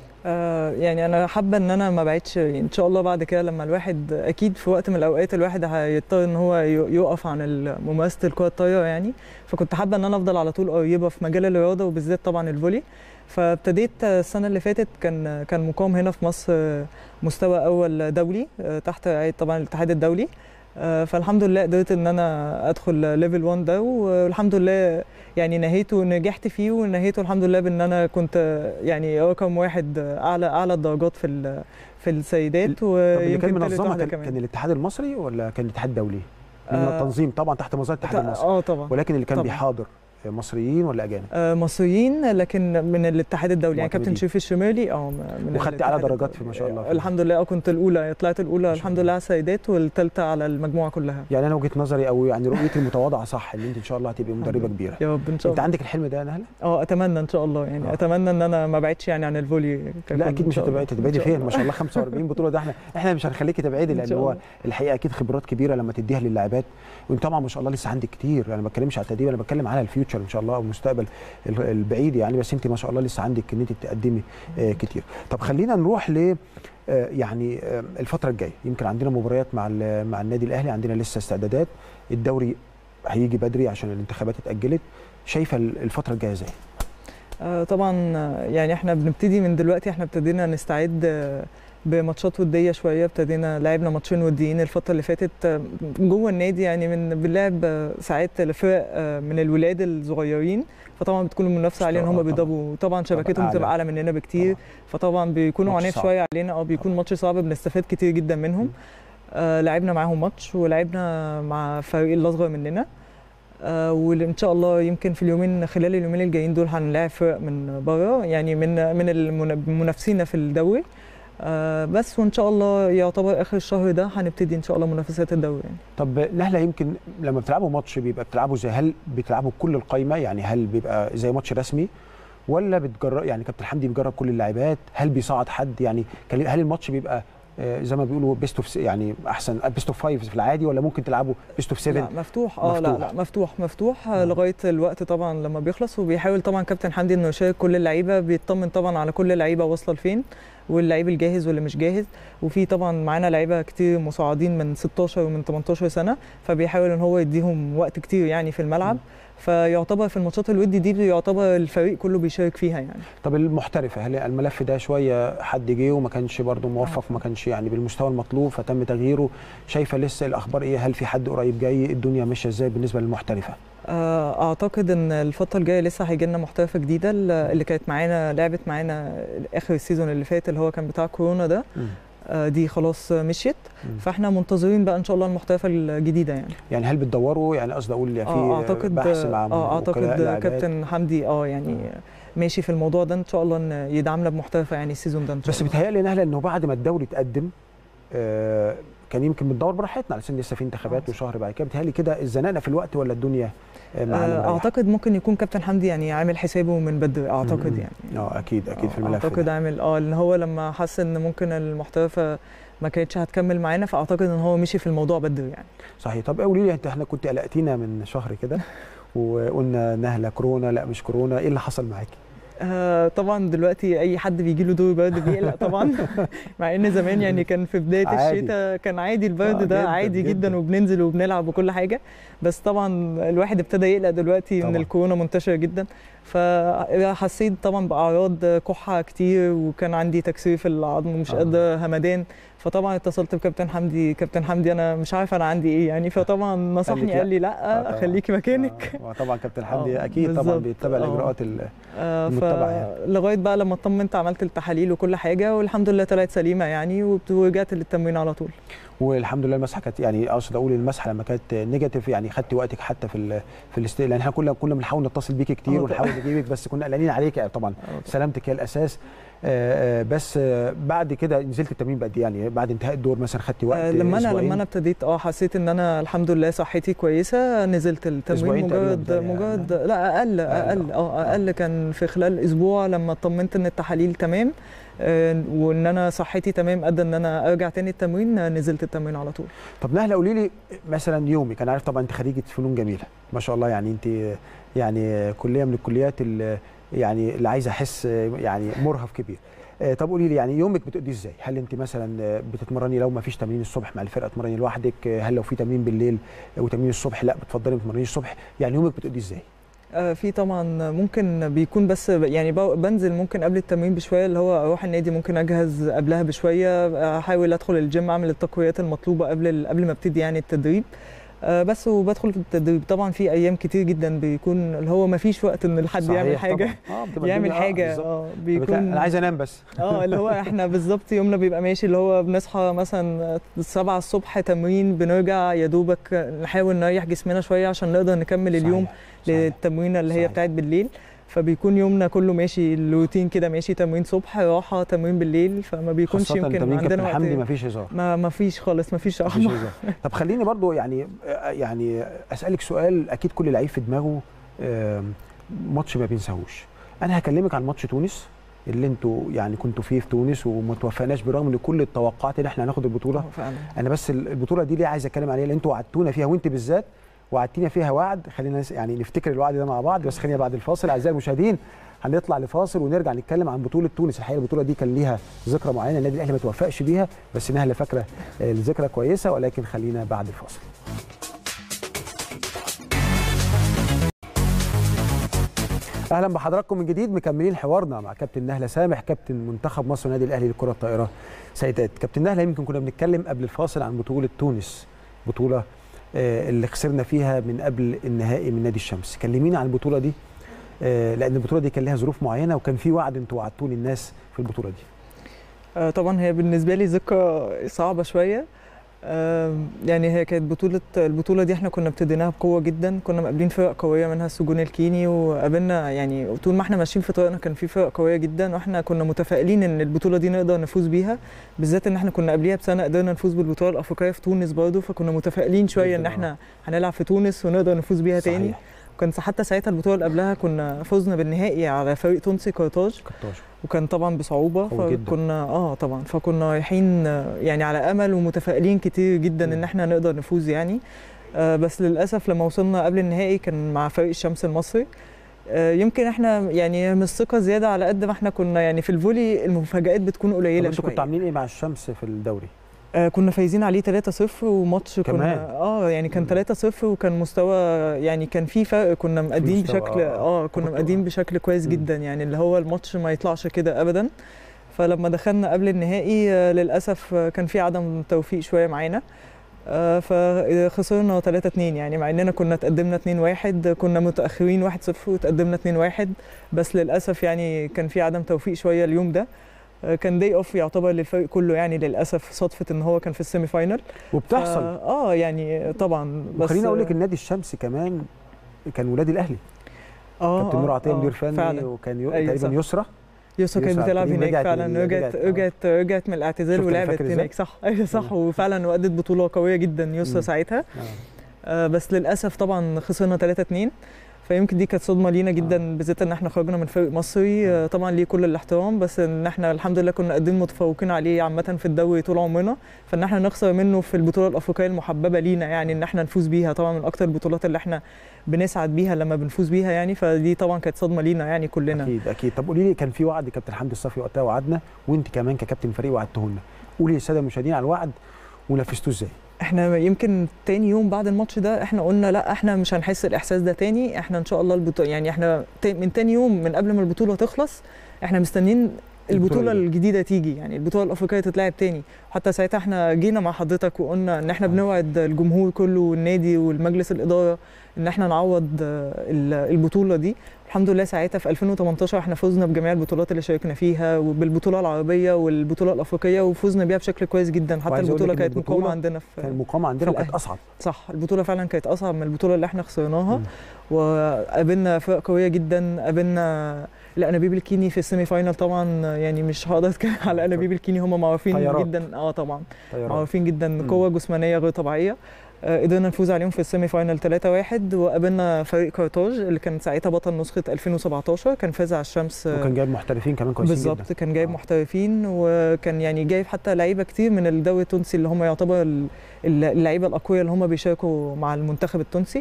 آه، يعني انا حابه ان انا ما بعدش ان شاء الله بعد كده لما الواحد اكيد في وقت من الاوقات الواحد هيضطر ان هو ي- يقف عن ال- ممارسه الكره الطايره يعني فكنت حابه ان انا افضل على طول قريبه في مجال الرياضه وبالذات طبعا الفولي فابتديت السنه اللي فاتت كان كان مقام هنا في مصر آه، مستوى اول دولي آه، تحت رعايه طبعا الاتحاد الدولي آه، فالحمد لله قدرت ان انا ادخل ليفل 1 ده والحمد لله يعني نهيته نجحت فيه ونهيته الحمد لله بان انا كنت آه، يعني رقم واحد آه، اعلى اعلى الدرجات في ال- في السيدات طب اللي كان ويمكن تالت منظمه واحده كان, كمان كان الاتحاد المصري ولا كان الاتحاد الدولي؟ من آه، التنظيم طبعا تحت مظله الاتحاد تا- المصري اه طبعا ولكن اللي كان طبعاً. بيحاضر مصريين ولا اجانب؟ آه، مصريين لكن من الاتحاد الدولي يعني كابتن معتمدين. شريف الشمالي اه من وخدت الاتحاد اعلى درجات الدولي. في ما شاء الله فيه. الحمد لله اه كنت الاولى طلعت الاولى الحمد لله على السيدات والثالثه على المجموعه كلها يعني انا وجهه نظري او يعني رؤيتي المتواضعه صح ان انت ان شاء الله هتبقي مدربه كبيره يا رب ان شاء انت الله عندك الحلم ده يا نهله؟ اه اتمنى ان شاء الله يعني آه. اتمنى ان انا ما بعدش يعني عن الفولي ككل لا اكيد إن مش شاء الله. هتبعدي تبعدي إن شاء فين الله. ما شاء الله 45 بطوله ده احنا احنا مش هنخليكي تبعدي إن لان شاء هو الله. الحقيقه اكيد خبرات كبيره لما تديها للاعبات وانت طبعا ما شاء الله لسه عندك كتير انا ما بتكلمش على التدريب انا بتكلم على الفيوتشر ان شاء الله او المستقبل ال- البعيد يعني بس انت ما شاء الله لسه عندك ان انت تقدمي آه، كتير طب خلينا نروح ل آه، يعني آه، الفتره الجايه يمكن عندنا مباريات مع ال- مع النادي الاهلي عندنا لسه استعدادات الدوري هيجي بدري عشان الانتخابات اتاجلت شايفه ال- الفتره الجايه ازاي آه، طبعا آه، يعني احنا بنبتدي من دلوقتي احنا ابتدينا نستعد آه، بماتشات وديه شويه ابتدينا لعبنا ماتشين وديين الفتره اللي فاتت آه، جوه النادي يعني من بنلعب آه، ساعات لفرق آه، من الولاد الصغيرين فطبعا بتكون المنافسه علينا هم طبعاً. بيضربوا طبعا شبكتهم أعلى. بتبقى اعلى مننا بكتير فطبعا بيكونوا ماتش عنيف صعب. شويه علينا اه بيكون ماتش صعب بنستفاد كتير جدا منهم آه لعبنا معاهم ماتش ولعبنا مع فريق الاصغر مننا آه وان شاء الله يمكن في اليومين خلال اليومين الجايين دول هنلاعب فرق من بره يعني من من المنا- منافسينا في الدوري آه بس وان شاء الله يعتبر اخر الشهر ده هنبتدي ان شاء الله منافسات الدوري يعني. طب نهله يمكن لما بتلعبوا ماتش بيبقى بتلعبوا زي هل بتلعبوا كل القايمه يعني هل بيبقى زي ماتش رسمي ولا بتجرب يعني كابتن حمدي بيجرب كل اللاعبات هل بيصعد حد يعني كان- هل الماتش بيبقى آه، زي ما بيقولوا بيست اوف يعني احسن بيست اوف فايف في العادي ولا ممكن تلعبوا بيست اوف 7 لا مفتوح اه لا مفتوح. لا مفتوح مفتوح آه. لغايه الوقت طبعا لما بيخلص وبيحاول طبعا كابتن حمدي انه يشارك كل اللعيبه بيطمن طبعا على كل لعيبه واصله لفين واللعيب الجاهز واللي مش جاهز وفي طبعا معانا لعيبه كتير مصاعدين من 16 ومن 18 سنه فبيحاول ان هو يديهم وقت كتير يعني في الملعب فيعتبر في الماتشات الودي دي بيعتبر الفريق كله بيشارك فيها يعني طب المحترفه هل الملف ده شويه حد جه وما كانش برضه موفق وما كانش يعني بالمستوى المطلوب فتم تغييره شايفه لسه الاخبار ايه هل في حد قريب جاي الدنيا ماشيه ازاي بالنسبه للمحترفه آه، اعتقد ان الفتره الجايه لسه هيجي لنا محترفه جديده اللي كانت معانا لعبت معانا اخر السيزون اللي فات اللي هو كان بتاع كورونا ده مم. آه، دي خلاص مشيت مم. فاحنا منتظرين بقى ان شاء الله المحترفه الجديده يعني يعني هل بتدوروا يعني قصدي اقول يعني في اه اعتقد بحث مع اه اعتقد وكلاء لاعبات؟ كابتن حمدي اه يعني ماشي في الموضوع ده ان شاء الله ان يدعمنا بمحترفه يعني السيزون ده ان شاء بس الله بيتهيألي نهله انه بعد ما الدوري اتقدم آه كان يمكن بندور براحتنا علشان لسه في انتخابات وشهر بعد كده بيتهيألي كده اتزنقنا في الوقت ولا الدنيا آه معانا آه مريحة؟ اعتقد ممكن يكون كابتن حمدي يعني عامل حسابه من بدري اعتقد مم. يعني اه اكيد اكيد في الملف اعتقد ده. عامل اه ان هو لما حس ان ممكن المحترفه ما كانتش هتكمل معانا فاعتقد ان هو مشي في الموضوع بدري يعني صحيح طب قولي لي انت احنا كنت قلقتينا من شهر كده وقلنا نهله كورونا لا مش كورونا ايه اللي حصل معاكي؟ آه طبعا دلوقتي اي حد بيجي له دور برد بيقلق طبعا مع ان زمان يعني كان في بدايه عادي. الشتاء كان عادي البرد آه، ده جداً، عادي جدا, جداً. وبننزل وبنلعب وكل حاجه بس طبعا الواحد ابتدى يقلق دلوقتي طبعاً. من الكورونا منتشره جدا فحسيت طبعا باعراض كحه كتير وكان عندي تكسير في العظم ومش آه. قادر همدان فطبعا اتصلت بكابتن حمدي كابتن حمدي انا مش عارف انا عندي ايه يعني فطبعا نصحني لا. قال لي آه، لا طبعاً. خليكي مكانك آه طبعا كابتن حمدي آه، اكيد طبعا بالظبط. بيتبع آه. الاجراءات ال- آه، المتبعة يعني. فلغايه بقى لما اطمنت عملت التحاليل وكل حاجه والحمد لله طلعت سليمه يعني وبت- ورجعت للتمرين على طول والحمد لله المسحه كانت يعني اقصد اقول المسحه لما كانت نيجاتيف يعني خدتي وقتك حتى في ال في الاستقبال لان احنا كنا كنا بنحاول نتصل بيكي كتير آه، ونحاول نجيبك بس كنا قلقانين عليك يعني طبعا سلامتك هي الاساس آه، آه، بس آه، بعد كده نزلت التمرين بقد إيه؟ يعني بعد انتهاء الدور مثلا خدتي وقت آه، لما انا أسبوعين؟ لما انا ابتديت اه حسيت ان انا الحمد لله صحتي كويسه نزلت التمرين أسبوعين تقريباً مجرد بتهيألي. مجرد لا اقل اقل اه اقل كان في خلال اسبوع لما اطمنت ان التحاليل تمام آه، وان انا صحتي تمام قد ان انا ارجع تاني التمرين آه، نزلت التمرين على طول طب نهله قولي لي مثلا يومك انا عارف طبعا انت خريجه فنون جميله ما شاء الله يعني انت يعني كليه من الكليات اللي يعني اللي عايزه احس يعني مرهف كبير آه، طب قولي لي يعني يومك بتقضيه ازاي؟ هل انت مثلا آه، بتتمرني لو ما فيش تمرين الصبح مع الفرقه تمرني لوحدك؟ آه، هل لو في تمرين بالليل وتمرين الصبح لا بتفضلي ما تمرنيش الصبح؟ يعني يومك بتقضيه ازاي؟ آه، في طبعا ممكن بيكون بس ب- يعني ب- بنزل ممكن قبل التمرين بشويه اللي هو اروح النادي ممكن اجهز قبلها بشويه احاول ادخل الجيم اعمل التقويات المطلوبه قبل ال- قبل ما ابتدي يعني التدريب آه، بس وبدخل في التدريب طبعا في ايام كتير جدا بيكون اللي هو ما فيش وقت ان الحد صحيح يعمل حاجه طبعاً. آه، بتبقى يعمل الدنيا- آه، حاجه بالظبط. اه بتلاقي بيكون انا عايز انام بس اه اللي هو احنا بالظبط يومنا بيبقى ماشي اللي هو بنصحى مثلا السبعة الصبح تمرين بنرجع يا دوبك نحاول نريح جسمنا شويه عشان نقدر نكمل اليوم صحيح. للتمرينه اللي هي صحيح. بتاعت بالليل فبيكون يومنا كله ماشي الروتين كده ماشي تمرين صبح راحه تمرين بالليل فما بيكونش خاصة يمكن تمرين عندنا كابتن وقت حمدي مفيش هزار ما ما فيش خالص ما فيش مفيش هزار طب خليني برضو يعني يعني اسالك سؤال اكيد كل لعيب في دماغه آم، ماتش ما بينساهوش انا هكلمك عن ماتش تونس اللي انتوا يعني كنتوا فيه في تونس وما توفقناش برغم ان كل التوقعات ان احنا هناخد البطوله آه، فعلا انا بس البطوله دي ليه عايز اتكلم عليها لان انتوا وعدتونا فيها وانت بالذات وعدتينا فيها وعد خلينا نس- يعني نفتكر الوعد ده مع بعض بس خلينا بعد الفاصل اعزائي المشاهدين هنطلع لفاصل ونرجع نتكلم عن بطوله تونس الحقيقه البطوله دي كان ليها ذكرى معينه النادي الاهلي ما توفقش بيها بس نهله فاكره آه، الذكرى كويسه ولكن خلينا بعد الفاصل اهلا بحضراتكم من جديد مكملين حوارنا مع كابتن نهله سامح كابتن منتخب مصر والنادي الاهلي لكره الطائره سيدات كابتن نهله يمكن كنا بنتكلم قبل الفاصل عن بطوله تونس بطوله آه، اللي خسرنا فيها من قبل النهائي من نادي الشمس كلمينا عن البطوله دي آه، لان البطوله دي كان لها ظروف معينه وكان في وعد انتوا وعدتوا للناس في البطوله دي آه، طبعا هي بالنسبه لي ذكرى صعبه شويه آم، يعني هي كانت بطولة البطولة دي احنا كنا ابتديناها بقوة جدا كنا مقابلين فرق قوية منها السجون الكيني وقابلنا يعني طول ما احنا ماشيين في طريقنا كان في فرق قوية جدا واحنا كنا متفائلين ان البطولة دي نقدر نفوز بيها بالذات ان احنا كنا قبليها بسنة قدرنا نفوز بالبطولة الأفريقية في تونس برضه فكنا متفائلين شوية ان جداً، احنا هنلعب في تونس ونقدر نفوز بيها تاني صحيح. وكان حتى ساعتها البطولة اللي قبلها كنا فزنا بالنهائي على فريق تونسي قرطاج 16 وكان طبعا بصعوبه قوي جداً. فكنا اه طبعا فكنا رايحين آه، يعني على امل ومتفائلين كتير جدا ان احنا نقدر نفوز يعني آه بس للاسف لما وصلنا قبل النهائي كان مع فريق الشمس المصري آه يمكن احنا يعني مش ثقه زياده على قد ما احنا كنا يعني في الفولي المفاجات بتكون طب قليله انتوا شويه كنتوا عاملين ايه مع الشمس في الدوري آه كنا فايزين عليه 3-0 وماتش كمان؟ كنا اه يعني كان 3-0 وكان مستوى يعني كان في فرق كنا مقدين مستوى، بشكل آه. اه كنا كنتوا- مقدين بشكل كويس مم. جدا يعني اللي هو الماتش ما يطلعش كده ابدا فلما دخلنا قبل النهائي آه للاسف آه، كان في عدم توفيق شويه معانا آه، فخسرنا 3 2 يعني مع اننا كنا تقدمنا 2 1 كنا متاخرين 1 0 وتقدمنا 2 1 بس للاسف يعني كان في عدم توفيق شويه اليوم ده آه، كان داي اوف يعتبر للفريق كله يعني للاسف صدفه ان هو كان في السيمي فاينل وبتحصل ف- اه يعني طبعا بس وخليني اقول لك النادي الشمس كمان كان ولاد الاهلي اه كابتن نور آه، عطيه آه، مدير فني فعلا. وكان يو... أيوة تقريبا صح. يسرى يسرا كانت يسرا بتلعب تقريبا هناك رجعت فعلا من- رجعت رجعت، آه. رجعت رجعت من الاعتزال شفت أنا ولعبت فاكر إزاي؟ هناك صح ايوه صح وفعلا وادت بطوله قويه جدا يسرا مم. ساعتها آه بس للاسف طبعا خسرنا 3 2 فيمكن دي كانت صدمه لينا جدا بالذات ان احنا خرجنا من فريق مصري آه طبعا ليه كل الاحترام بس ان احنا الحمد لله كنا قاعدين متفوقين عليه عامه في الدوري طول عمرنا فان احنا نخسر منه في البطوله الافريقيه المحببه لينا يعني ان احنا نفوز بيها طبعا من اكتر البطولات اللي احنا بنسعد بيها لما بنفوز بيها يعني فدي طبعا كانت صدمه لينا يعني كلنا اكيد اكيد طب قولي لي كان في وعد كابتن حمدي الصافي وقتها وعدنا وانت كمان ككابتن فريق وعدته لنا قولي للساده المشاهدين على الوعد ونفذتوه ازاي احنا يمكن تاني يوم بعد الماتش ده احنا قلنا لا احنا مش هنحس الاحساس ده تاني احنا ان شاء الله البطوله يعني احنا تا- من تاني يوم من قبل ما البطوله تخلص احنا مستنيين البطولة البطوله الجاية. الجديده تيجي يعني البطوله الافريقيه تتلعب تاني حتى ساعتها احنا جينا مع حضرتك وقلنا ان احنا بنوعد الجمهور كله والنادي والمجلس الاداره ان احنا نعوض آه، ال- البطوله دي الحمد لله ساعتها في 2018 احنا فزنا بجميع البطولات اللي شاركنا فيها وبالبطوله العربيه والبطوله الافريقيه وفزنا بيها بشكل كويس جدا حتى وعايز أقول لك البطوله إن كانت مقامه البطولة عندنا في كان المقامه عندنا في وكانت الأهلي. اصعب صح البطوله فعلا كانت اصعب من البطوله اللي احنا خسرناها مم. وقابلنا فرق قويه جدا قابلنا الانابيب الكيني في السيمي فاينال طبعا يعني مش هقدر اتكلم على الانابيب الكيني هم معروفين طيارات. جدا اه طبعا طيران معروفين جدا مم. قوه جسمانيه غير طبيعيه آه، قدرنا نفوز عليهم في السيمي فاينال 3-1 وقابلنا فريق كارتاج اللي كان ساعتها بطل نسخه 2017 كان فاز على الشمس آه، وكان جايب محترفين كمان كويسين بالظبط جدا كان جايب آه. محترفين وكان يعني جايب حتى لعيبه كتير من الدوري التونسي اللي هم يعتبر ال- ال- اللعيبه الاقوياء اللي هم بيشاركوا مع المنتخب التونسي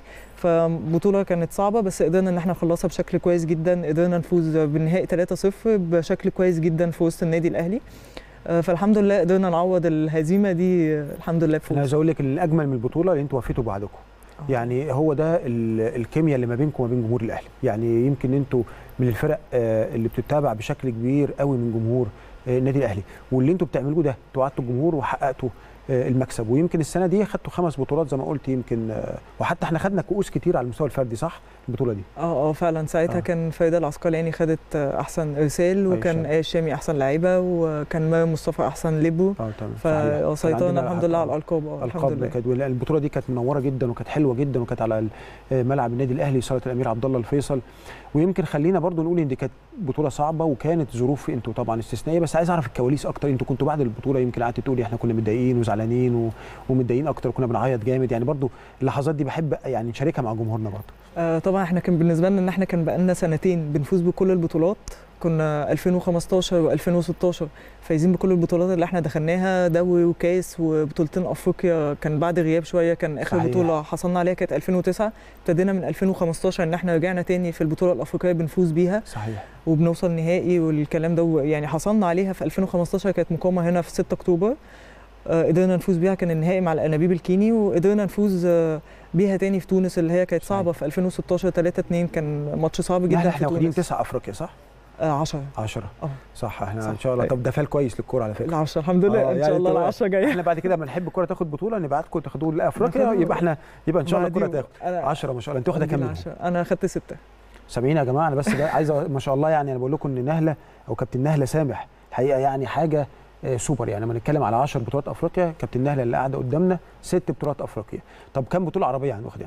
فبطوله كانت صعبه بس قدرنا ان احنا نخلصها بشكل كويس جدا قدرنا نفوز بالنهائي 3-0 بشكل كويس جدا في وسط النادي الاهلي آه، فالحمد لله قدرنا نعوض الهزيمه دي آه، الحمد لله انا بفوز عايز اقول لك ان الاجمل من البطوله اللي انتوا وفيتوا بعضكم يعني هو ده ال- الكيمياء اللي ما بينكم وما بين جمهور الاهلي يعني يمكن انتوا من الفرق آه، اللي بتتابع بشكل كبير قوي من جمهور آه، النادي الاهلي واللي انتوا بتعملوه ده انتوا وعدتوا الجمهور وحققتوا آه، المكسب ويمكن السنه دي خدتوا خمس بطولات زي ما قلت يمكن آه، وحتى احنا خدنا كؤوس كتير على المستوى الفردي صح البطوله دي اه اه فعلا ساعتها آه. آه. كان فريده العسقلاني خدت آه، احسن ارسال وكان شامي. ايه الشامي احسن لعيبه وكان مريم مصطفى احسن ليبو اه تمام صحيح. كان فسيطرنا عندنا الحمد لله على الالقاب آه، الحمد القاب لله كانت البطوله دي كانت منوره جدا وكانت حلوه جدا وكانت على ملعب النادي الاهلي صاله الامير عبد الله الفيصل ويمكن خلينا برضو نقول ان دي كانت بطوله صعبه وكانت ظروف انتوا طبعا استثنائيه بس عايز اعرف الكواليس اكتر انتوا كنتوا بعد البطوله يمكن قعدت تقولي احنا كنا متضايقين وزعلانين و... ومتضايقين اكتر وكنا بنعيط جامد يعني برضو اللحظات دي بحب يعني نشاركها مع جمهورنا برضو آه طبعا احنا كان بالنسبه لنا ان احنا كان بقالنا سنتين بنفوز بكل البطولات كنا 2015 و2016 فايزين بكل البطولات اللي احنا دخلناها دوري وكاس وبطولتين افريقيا كان بعد غياب شويه كان اخر صحيح. بطوله حصلنا عليها كانت 2009 ابتدينا من 2015 ان احنا رجعنا تاني في البطوله الافريقيه بنفوز بيها صحيح وبنوصل نهائي والكلام ده يعني حصلنا عليها في 2015 كانت مقامه هنا في 6 اكتوبر آه، قدرنا نفوز بيها كان النهائي مع الانابيب الكيني وقدرنا نفوز آه، بيها تاني في تونس اللي هي كانت صعبه في 2016 3 2 كان ماتش صعب جدا يعني في احنا واخدين تونس تسعة افريقيا صح 10 10 اه صح احنا صح. ان شاء الله طب ده فال كويس للكوره على فكره العشرة الحمد لله آه، ان يعني شاء الله انتوا- العشرة جايه احنا بعد كده لما نحب الكوره تاخد بطوله نبعتكم تاخدوا لافريقيا ناخدوا- يبقى احنا يبقى ان شاء الله الكوره بعدين تاخد أنا 10 ما شاء الله انت واخده كام منهم؟ العشرة. انا اخدت ستة سامعين يا جماعه انا بس ده عايز أ- ما شاء الله يعني انا بقول لكم ان نهله او كابتن نهله سامح الحقيقه يعني حاجه آه، سوبر يعني لما نتكلم على 10 بطولات افريقيا كابتن نهله اللي قاعده قدامنا ست بطولات افريقيا طب كام بطوله عربيه يعني واخدينها؟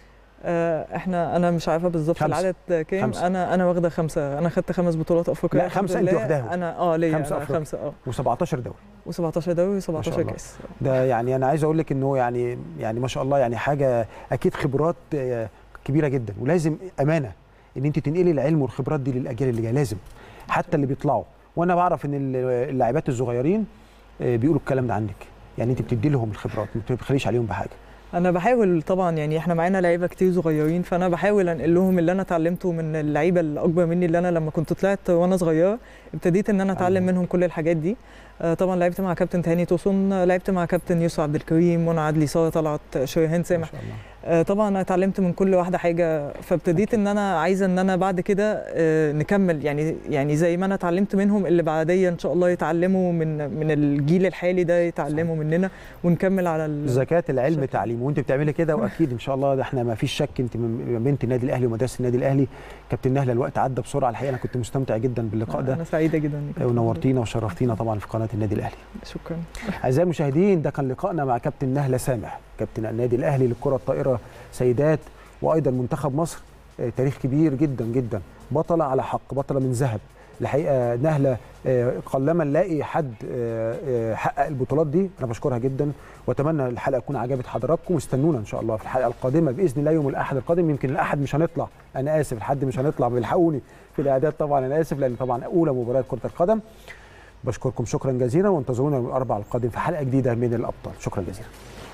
آه، احنا انا مش عارفه بالظبط خمسة. العدد كام خمسة. انا انا واخده خمسه انا خدت خمس بطولات افريقيا لا، الحمد خمسة أنت لله. واخداهم. انا اه ليا خمسة أنا أفريقيا. خمسه اه و17 دوري و17 دوري ما شاء و17 الله. كاس ده يعني انا عايز اقول لك انه يعني يعني ما شاء الله يعني حاجه اكيد خبرات آه، كبيره جدا ولازم امانه ان انت تنقلي العلم والخبرات دي للاجيال اللي جايه لازم حتى اللي بيطلعوا وانا بعرف ان ال- اللاعبات الصغيرين آه، بيقولوا الكلام ده عنك يعني انت بتدي لهم الخبرات ما بتبخليش عليهم بحاجه انا بحاول طبعا يعني احنا معانا لعيبه كتير صغيرين فانا بحاول انقل لهم اللي انا اتعلمته من اللعيبه الاكبر مني اللي انا لما كنت طلعت وانا صغيره ابتديت ان انا اتعلم منهم كل الحاجات دي آه، طبعا لعبت مع كابتن تهاني توسن آه، لعبت مع كابتن يوسف عبد الكريم منى عدلي ساره طلعت شريهان ما سامح شاء الله آه، طبعا انا اتعلمت من كل واحده حاجه فابتديت ان انا عايزه ان انا بعد كده آه، نكمل يعني يعني زي ما انا اتعلمت منهم اللي بعديا ان شاء الله يتعلموا من من الجيل الحالي ده يتعلموا مننا ونكمل على ال- زكاه العلم تعليم وانت بتعملي كده واكيد ان شاء الله ده احنا ما فيش شك انت من بنت النادي الاهلي ومدرسه النادي الاهلي كابتن نهله الوقت عدى بسرعه الحقيقه انا كنت مستمتع جدا باللقاء ده انا سعيده جدا إني كنت ونورتينا وشرفتينا طبعا في قناه النادي الاهلي شكرا اعزائي المشاهدين ده كان لقائنا مع كابتن نهله سامح كابتن النادي الاهلي للكره الطائره سيدات وايضا منتخب مصر آه، تاريخ كبير جدا جدا بطله على حق بطله من ذهب الحقيقه نهله آه، قلما نلاقي حد آه، آه، حقق البطولات دي انا بشكرها جدا واتمنى الحلقه تكون عجبت حضراتكم واستنونا ان شاء الله في الحلقه القادمه باذن الله يوم الاحد القادم يمكن الاحد مش هنطلع انا اسف الحد مش هنطلع بيلحقوني في الاعداد طبعا انا اسف لان طبعا اولى مباريات كره القدم بشكركم شكرا جزيلا وانتظرونا يوم الاربعاء القادم في حلقه جديده من الابطال شكرا جزيلا